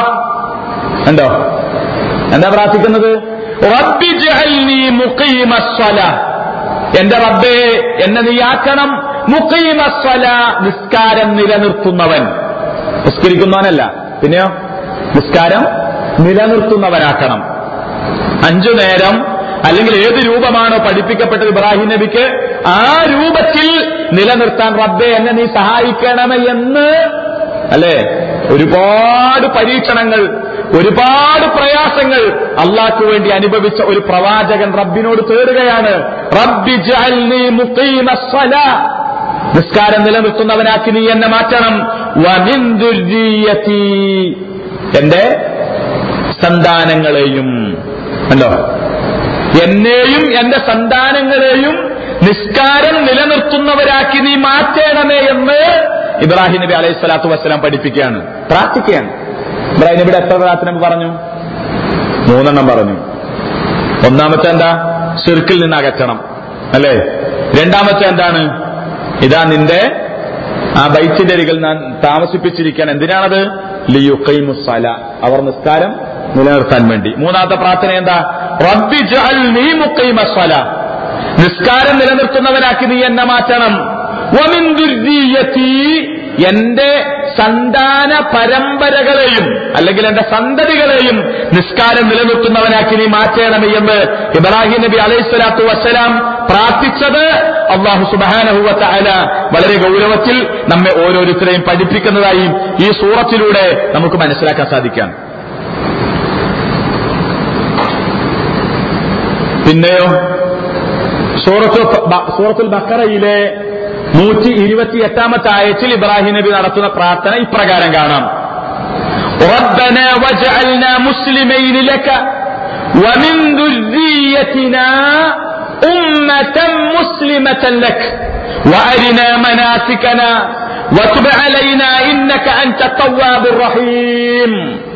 എന്തോ എന്താ പ്രാർത്ഥിക്കുന്നത് റബ്ബി ജഅൽനി മുഖീമ സ്വലാ എന്റെ റബ്ബേ എന്നെ നീയാക്കണം മുഖീമ സ്വലാ നിസ്കാരം നിലനിർത്തുന്നവൻ നിസ്കരിക്കുന്നവനല്ല പിന്നെയോ നിസ്കാരം നിലനിർത്തുന്നവരാക്കണം അഞ്ചു നേരം അല്ലെങ്കിൽ ഏത് രൂപമാണോ പഠിപ്പിക്കപ്പെട്ടത് ഇബ്രാഹിം നബിക്ക് ആ രൂപത്തിൽ നിലനിർത്താൻ റബ്ബെ എന്നെ നീ സഹായിക്കണമേ എന്ന് അല്ലെ ഒരുപാട് പരീക്ഷണങ്ങൾ ഒരുപാട് പ്രയാസങ്ങൾ അള്ളാഹ്ക്ക് വേണ്ടി അനുഭവിച്ച ഒരു പ്രവാചകൻ റബ്ബിനോട് തേടുകയാണ് റബ്ബി ജഅൽനി മുഖീമ സ്വലാ നിസ്കാരം നിലനിർത്തുന്നവനാക്കി നീ എന്നെ മാറ്റണം വമിൻ ദുർരിയതി എന്റെ സന്താനങ്ങളെയും അല്ലോ എന്നെയും എന്റെ സന്താനങ്ങളെയും നിസ്കാരം നിലനിർത്തുന്നവരാക്കി നീ മാറ്റണമേ എന്ന് ഇബ്രാഹിം നബി അലൈഹി സ്വലാത്തു വസ്സലാം പഠിപ്പിക്കുകയാണ് പ്രാർത്ഥിക്കുകയാണ് ഇബ്രാഹിം നബിയുടെ എത്ര പ്രാർത്ഥന പറഞ്ഞു മൂന്നെണ്ണം പറഞ്ഞു ഒന്നാമത്തെ എന്താ ഷിർക്കിൽ നിന്ന് അകറ്റണം അല്ലേ രണ്ടാമത്തെ എന്താണ് ഇതാ നിന്റെ ആ ബൈച്ചിന്റെ അരികിൽ ഞാൻ താമസിപ്പിച്ചിരിക്കാൻ എന്തിനാണത് ലിയുക്കൈമുസല അവർ നിസ്കാരം നിലനിർത്താൻ വേണ്ടി മൂന്നാമത്തെ പ്രാർത്ഥന എന്താ റബ്ബി ജഅൽനി മുഖൈമസ്വല നിസ്കാരം നിലനിർത്തുന്നവനാക്കി നീ എന്നെ മാറ്റണം വമിൻ ദുർരിയതി എന്റെ സന്താന പരമ്പരകളെയും അല്ലെങ്കിൽ എന്റെ സന്തതികളെയും നിസ്കാരം നിലനിർത്തുന്നവനാക്കി നീ മാറ്റണമേ എന്ന് ഇബ്രാഹിം നബി അലൈഹി സ്വലാത്തു വസ്സലാം പ്രാർത്ഥിച്ചത് അള്ളാഹു സുബാനഹുവത്ത അല വളരെ ഗൗരവത്തിൽ നമ്മെ ഓരോരുത്തരെയും പഠിപ്പിക്കുന്നതായി ഈ സൂറത്തിലൂടെ നമുക്ക് മനസ്സിലാക്കാൻ സാധിക്കാം പിന്നെയോ സൂറത്ത് സൂറത്തുൽ ബക്കറയിലെ നൂറ്റി ഇരുപത്തി എട്ടാമത്തെ ആയത്തിൽ ഇബ്രാഹിം നബി നടത്തുന്ന പ്രാർത്ഥന ഇപ്രകാരം കാണാം ربنا واجعلنا مسلمين لك ومن ذريتنا أمة مسلمة لك وأرنا مناسكنا وتب علينا إنك أنت التواب الرحيم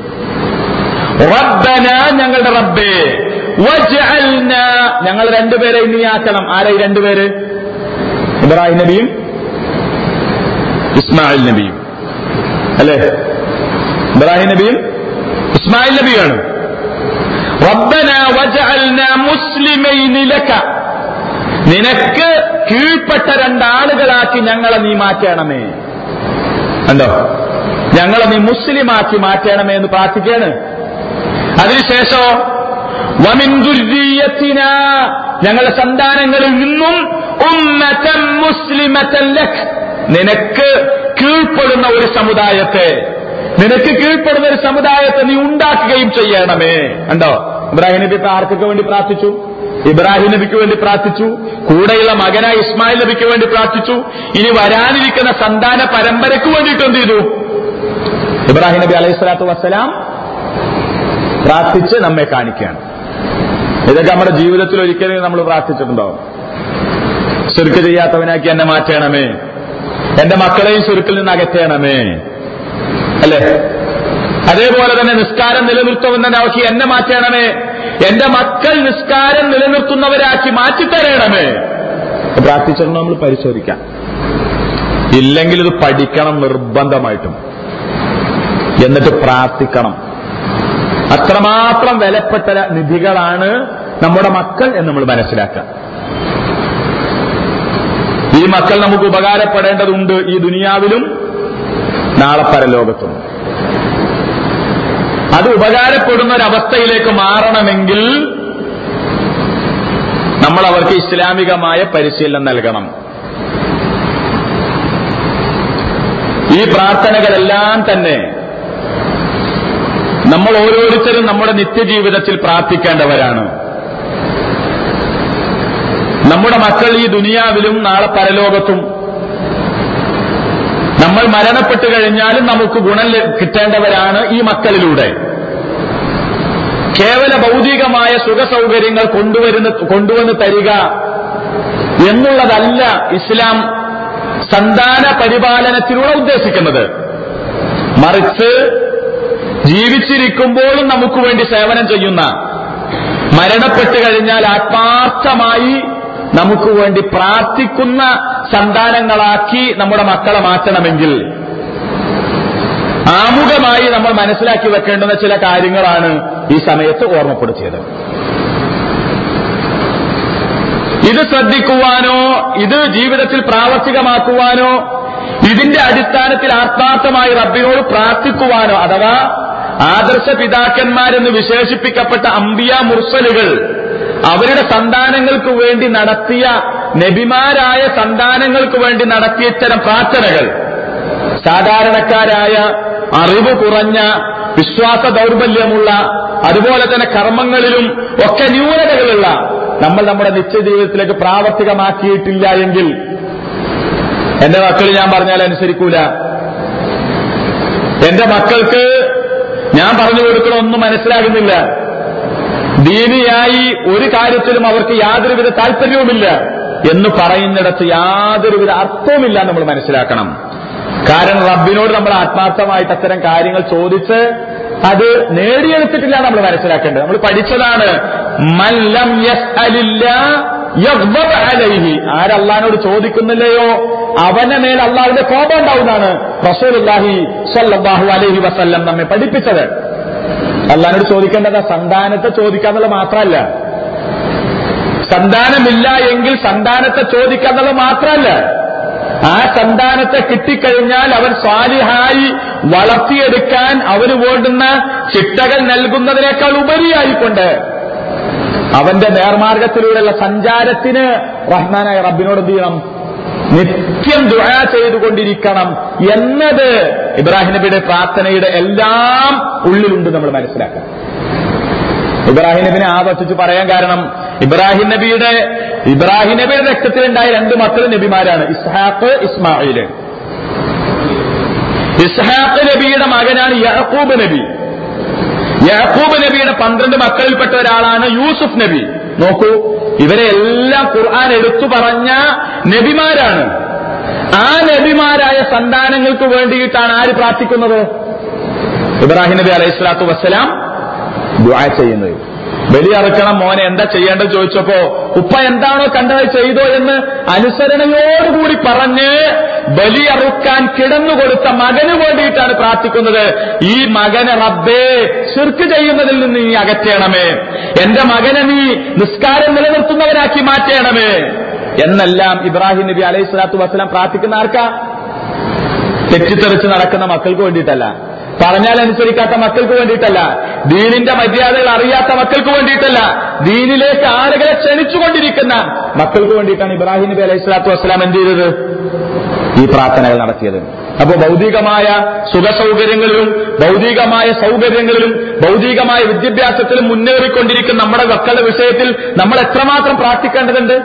ربنا ഞങ്ങളുടെ റബ്ബേ വജ്അൽന ഞങ്ങൾ രണ്ടുപേരെ ഇനി ആക്കണം ആരാ ഈ രണ്ടുപേര് ഇബ്രാഹിം നബിയും ഇസ്മായിൽ നബിയും അല്ലേ ഇബ്രാഹിം നബിയും ഇസ്മായിൽ നബിയാണ് റബ്ബന വജഅൽന മുസ്ലിമൈനി ലക നിനക്ക് കീഴ്പ്പെട്ട രണ്ടാളുകളാക്കി ഞങ്ങളെ നീ മാറ്റണമേ കണ്ടോ ഞങ്ങളെ നീ മുസ്ലിമാക്കി മാറ്റണമേ എന്ന് പ്രാർത്ഥിക്കാണ് അതിനുശേഷം വമിൻ ദുർരിയത്തിന ഞങ്ങളുടെ സന്താനങ്ങളിൽ നിന്നും ഉമ്മതൻ മുസ്ലിമതൻ ലക് നിനക്ക് കീഴ്പ്പെടുന്ന ഒരു സമുദായത്തെ നിനക്ക് കീഴ്പ്പെടുന്ന ഒരു സമുദായത്തെ നീ ഉണ്ടാക്കുകയും ചെയ്യണമേ കണ്ടോ ഇബ്രാഹിം നബി ഇപ്പൊ ആർക്കൊക്കെ വേണ്ടി പ്രാർത്ഥിച്ചു ഇബ്രാഹിം നബിക്ക് വേണ്ടി പ്രാർത്ഥിച്ചു കൂടെയുള്ള മകനായ ഇസ്മായിൽ നബിക്ക് വേണ്ടി പ്രാർത്ഥിച്ചു ഇനി വരാനിരിക്കുന്ന സന്താന പരമ്പരയ്ക്ക് വേണ്ടിയിട്ട് എന്ത് ചെയ്തു ഇബ്രാഹിം നബി അലൈഹി സ്വലാത്തു വസ്സലാം പ്രാർത്ഥിച്ച് നമ്മെ കാണിക്കുകയാണ് ഇതൊക്കെ നമ്മുടെ ജീവിതത്തിൽ ഒരിക്കലും നമ്മൾ പ്രാർത്ഥിച്ചിട്ടുണ്ടോ ശുരുക്ക് ചെയ്യാത്തവനാക്കി എന്നെ മാറ്റണമേ എന്റെ മക്കളെയും ശുരുക്കിൽ നിന്ന് അകറ്റണമേ അല്ലേ അതേപോലെ തന്നെ നിസ്കാരം നിലനിർത്തുന്നവനാക്കി എന്നെ മാറ്റണമേ എന്റെ മക്കൾ നിസ്കാരം നിലനിർത്തുന്നവരാക്കി മാറ്റിത്തരണമേ പ്രാർത്ഥിച്ചിട്ട് നമ്മൾ പരിശോധിക്കാം ഇല്ലെങ്കിൽ ഇത് പഠിക്കണം നിർബന്ധമായിട്ടും എന്നിട്ട് പ്രാർത്ഥിക്കണം അത്രമാത്രം വിലപ്പെട്ട നിധികളാണ് നമ്മുടെ മക്കൾ എന്ന് നമ്മൾ മനസ്സിലാക്കുക ഈ മക്കൾ നമുക്ക് ഉപകാരപ്പെടേണ്ടതുണ്ട് ഈ ദുനിയാവിലും നാളെ പരലോകത്തും അത് ഉപകാരപ്പെടുന്ന ഒരവസ്ഥയിലേക്ക് മാറണമെങ്കിൽ നമ്മൾ അവർക്ക് ഇസ്ലാമികമായ പരിശീലനം നൽകണം ഈ പ്രാർത്ഥനകളെല്ലാം തന്നെ നമ്മൾ ഓരോരുത്തരും നമ്മുടെ നിത്യജീവിതത്തിൽ പ്രാർത്ഥിക്കേണ്ടവരാണ് നമ്മുടെ മക്കൾ ഈ ദുനിയാവിലും നാളെ പരലോകത്തും നമ്മൾ മരണപ്പെട്ടു കഴിഞ്ഞാലും നമുക്ക് ഗുണം ല- കിട്ടേണ്ടവരാണ് ഈ മക്കളിലൂടെ കേവല ഭൗതികമായ സുഖസൗകര്യങ്ങൾ കൊണ്ടുവരുന്ന കൊണ്ടുവന്ന് തരിക എന്നുള്ളതല്ല ഇസ്ലാം സന്താന പരിപാലനത്തിലൂടെ ഉദ്ദേശിക്കുന്നത് മറിച്ച് ജീവിച്ചിരിക്കുമ്പോഴും നമുക്ക് വേണ്ടി സേവനം ചെയ്യുന്ന മരണപ്പെട്ടു കഴിഞ്ഞാൽ ആത്മാർത്ഥമായി നമുക്ക് വേണ്ടി പ്രാർത്ഥിക്കുന്ന സന്താനങ്ങളാക്കി നമ്മുടെ മക്കളെ മാറ്റണമെങ്കിൽ ആമുഖമായി നമ്മൾ മനസ്സിലാക്കി വെക്കേണ്ടുന്ന ചില കാര്യങ്ങളാണ് ഈ സമയത്ത് ഓർമ്മപ്പെടുത്തിയത് ഇത് ശ്രദ്ധിക്കുവാനോ ഇത് ജീവിതത്തിൽ പ്രാവർത്തികമാക്കുവാനോ ഇതിന്റെ അടിസ്ഥാനത്തിൽ ആത്മാർത്ഥമായി റബ്ബിനോട് പ്രാർത്ഥിക്കുവാനോ അഥവാ ആദർശ പിതാക്കന്മാരെന്ന് വിശേഷിപ്പിക്കപ്പെട്ട അംബിയ മുർസലുകൾ അവരുടെ സന്താനങ്ങൾക്ക് വേണ്ടി നടത്തിയ നബിമാരായ സന്താനങ്ങൾക്ക് വേണ്ടി നടത്തിയ ഇത്തരം പ്രാർത്ഥനകൾ സാധാരണക്കാരായ അറിവ് കുറഞ്ഞ വിശ്വാസ ദൗർബല്യമുള്ള അതുപോലെ തന്നെ കർമ്മങ്ങളിലും ഒക്കെ ന്യൂനതകളുള്ള നമ്മൾ നമ്മുടെ നിത്യജീവിതത്തിലേക്ക് പ്രാവർത്തികമാക്കിയിട്ടില്ല എങ്കിൽ എന്റെ മക്കൾ ഞാൻ പറഞ്ഞാൽ അനുസരിക്കൂല എന്റെ മക്കൾക്ക് ഞാൻ പറഞ്ഞു കൊടുക്കണ ഒന്നും മനസ്സിലാകുന്നില്ല ദീനിയായി ഒരു കാര്യത്തിലും അവർക്ക് യാതൊരുവിധ താല്പര്യവുമില്ല എന്ന് പറയുന്നിടത്ത് യാതൊരുവിധ അർത്ഥവുമില്ല നമ്മൾ മനസ്സിലാക്കണം കാരണം റബ്ബിനോട് നമ്മൾ ആത്മാർത്ഥമായിട്ട് അത്തരം കാര്യങ്ങൾ ചോദിച്ച് അത് നേടിയെടുത്തിട്ടില്ല നമ്മൾ മനസ്സിലാക്കേണ്ടത് നമ്മൾ പഠിച്ചതാണ് മല്ലം യസ്അലില്ല യഗ്ദബ് അലൈഹി ആരല്ലാനോട് ചോദിക്കുന്നില്ലയോ അവന്റെ മേൽ അള്ളാഹുവിന്റെ കോപം ഉണ്ടാവുന്നതാണ് റസൂലുള്ളാഹി സ്വല്ലല്ലാഹു അലൈഹി വസല്ലം നമ്മെ പഠിപ്പിച്ചത് അള്ളഹാനോട് ചോദിക്കേണ്ടത് സന്താനത്തെ ചോദിക്കാന്നുള്ളത് മാത്രമല്ല സന്താനമില്ല എങ്കിൽ സന്താനത്തെ ചോദിക്കാന്നുള്ളത് മാത്രമല്ല ആ സന്താനത്തെ കിട്ടിക്കഴിഞ്ഞാൽ അവൻ സ്വാലിഹായി വളർത്തിയെടുക്കാൻ അവന് വേണ്ടുന്ന ചിട്ടകൾ നൽകുന്നതിനേക്കാൾ ഉപരിയായിക്കൊണ്ട് അവന്റെ നേർമാർഗത്തിലൂടെയുള്ള സഞ്ചാരത്തിന് റഹ്മാനായ റബ്ബിനോട് എന്ത് ചെയ്യണം നിത്യം ദുആ ചെയ്തുകൊണ്ടിരിക്കണം എന്നത് ഇബ്രാഹിം നബിയുടെ പ്രാർത്ഥനയുടെ എല്ലാം ഉള്ളിലുണ്ട് നമ്മൾ മനസ്സിലാക്കാം ഇബ്രാഹിം നബിനെ ആവർത്തിച്ച് പറയാൻ കാരണം ഇബ്രാഹിം നബിയുടെ ഇബ്രാഹിം നബിയുടെ രക്തത്തിലുണ്ടായ രണ്ട് മക്കൾ നബിമാരാണ് ഇസ്ഹാഖ് ഇസ്മായില് ഇസ്ഹാഖ് നബിയുടെ മകനാണ് യാക്കൂബ് നബി യാക്കൂബ് നബിയുടെ പന്ത്രണ്ട് മക്കളിൽപ്പെട്ട ഒരാളാണ് യൂസുഫ് നബി നോക്കൂ ഇവരെ എല്ലാം ഖുർആൻ എടുത്തു പറഞ്ഞ നബിമാരാണ് ആ നബിമാരായ സന്താനങ്ങൾക്ക് വേണ്ടിയിട്ടാണ് ആര് പ്രാർത്ഥിക്കുന്നത് ഇബ്രാഹിം നബി അലൈഹി സ്വലാത്തു വസ്സലാം ദുആ ചെയ്യുന്നത് ബലിയറുക്കണം മോനെ എന്താ ചെയ്യേണ്ടത് ചോദിച്ചപ്പോ ഉപ്പ എന്താണോ കണ്ടത് ചെയ്തോ എന്ന് അനുസരണയോടുകൂടി പറഞ്ഞ് ബലിയറുക്കാൻ കിടന്നുകൊടുത്ത മകന് വേണ്ടിയിട്ടാണ് പ്രാർത്ഥിക്കുന്നത് ഈ മകനെ റബ്ബേ ശിർക്ക് ചെയ്യുന്നതിൽ നിന്ന് നീ അകറ്റണമേ എന്റെ മകനെ നീ നിസ്കാരം നിലനിർത്തുന്നവനാക്കി മാറ്റണമേ എന്നെല്ലാം ഇബ്രാഹിം നബി അലൈഹി സ്വലാത്തു വസ്സലാം പ്രാർത്ഥിക്കുന്ന ആർക്കാ തെറ്റിത്തെറിച്ച് നടക്കുന്ന മക്കൾക്ക് വേണ്ടിയിട്ടല്ല പറഞ്ഞാൽ അനുസരിക്കാത്ത മക്കൾക്ക് വേണ്ടിയിട്ടല്ല ദീനിന്റെ മര്യാദകൾ അറിയാത്ത മക്കൾക്ക് വേണ്ടിയിട്ടല്ല ദീനിലേക്ക് ആളുകളെ ക്ഷണിച്ചുകൊണ്ടിരിക്കുന്ന മക്കൾക്ക് വേണ്ടിയിട്ടാണ് ഇബ്രാഹിം നബി അലൈഹി സ്വലാത്തു വസ്സലാം എന്ത് ചെയ്തത് ഈ പ്രാർത്ഥനകൾ നടത്തിയത് അപ്പോൾ ഭൗതികമായ സുഖസൗകര്യങ്ങളിലും ഭൗതികമായ സൗകര്യങ്ങളിലും ഭൗതികമായ വിദ്യാഭ്യാസത്തിലും മുന്നേറിക്കൊണ്ടിരിക്കുന്ന നമ്മുടെ മക്കളുടെ വിഷയത്തിൽ നമ്മൾ എത്രമാത്രം പ്രാർത്ഥിക്കേണ്ടതുണ്ട്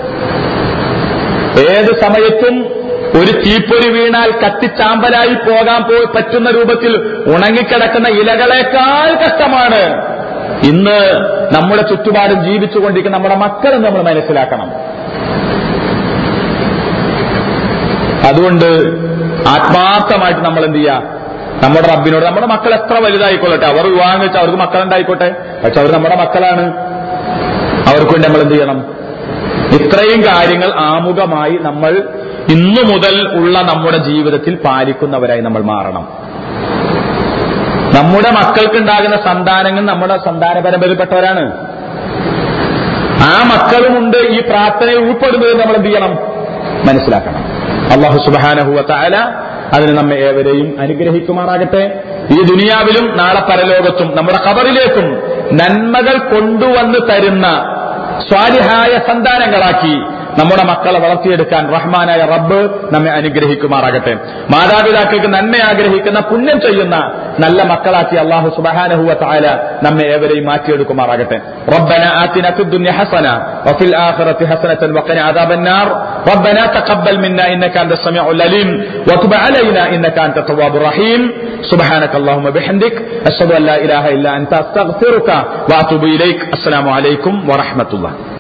ഏത് സമയത്തും ഒരു തീപ്പൊരി വീണാൽ കത്തിച്ചാമ്പലായി പോകാൻ പോ പറ്റുന്ന രൂപത്തിൽ ഉണങ്ങിക്കിടക്കുന്ന ഇലകളെക്കാൾ കഷ്ടമാണ് ഇന്ന് നമ്മുടെ ചുറ്റുപാടും ജീവിച്ചുകൊണ്ടിരിക്കുന്ന നമ്മുടെ മക്കളെന്ന് നമ്മൾ മനസ്സിലാക്കണം അതുകൊണ്ട് ആത്മാർത്ഥമായിട്ട് നമ്മൾ എന്ത് ചെയ്യുക നമ്മുടെ റബ്ബിനോട് നമ്മുടെ മക്കൾ എത്ര വലുതായിക്കൊള്ളട്ടെ അവർ വിവാഹം കഴിച്ചാൽ അവർക്ക് മക്കളുണ്ടായിക്കോട്ടെ പക്ഷെ അവർ നമ്മുടെ മക്കളാണ് അവർക്ക് വേണ്ടി നമ്മൾ എന്ത് ചെയ്യണം ഇത്രയും കാര്യങ്ങൾ ആമുഖമായി നമ്മൾ ഇന്നു മുതൽ ഉള്ള നമ്മുടെ ജീവിതത്തിൽ പാലിക്കുന്നവരായി നമ്മൾ മാറണം നമ്മുടെ മക്കൾക്കുണ്ടാകുന്ന സന്താനങ്ങൾ നമ്മുടെ സന്താന പരമ്പരയിൽപ്പെട്ടവരാണ് ആ മക്കളുമുണ്ട് ഈ പ്രാർത്ഥനയിൽ ഉൾപ്പെടുന്നത് നമ്മൾ എന്ത് ചെയ്യണം മനസ്സിലാക്കണം അള്ളാഹു സുബാനഹുവ താല അതിന് നമ്മെ ഏവരെയും അനുഗ്രഹിക്കുമാറാകട്ടെ ഈ ദുനിയാവിലും നാളെ പരലോകത്തും നമ്മുടെ കബറിലേക്കും നന്മകൾ കൊണ്ടുവന്ന് തരുന്ന സ്വാലിഹായ സന്താനങ്ങളാക്കി നമ്മുടെ മക്കളെ വളർത്തിയെടുക്കാൻ റഹ്മാനായ റബ്ബ് നമ്മെ അനുഗ്രഹിക്കുമാറാകട്ടെ മാതാപിതാക്കൾക്ക് നന്മ ആഗ്രഹിക്കുന്ന പുണ്യം ചെയ്യുന്ന നല്ല മക്കളാക്കി അള്ളാഹു സുബഹാനഹുവ താല നമ്മെ ഏവരെയും മാറ്റിയെടുക്കുമാറാകട്ടെ ربنا آتنا في الدنيا حسنة وفي الآخرة حسنة وقنا عذاب النار ربنا تقبل منا إنك أنت السميع العليم وتب علينا إنك أنت التواب الرحيم سبحانك اللهم بحمدك أشهد أن لا إله إلا أنت أستغفرك وأتوب إليك السلام عليكم ورحمة الله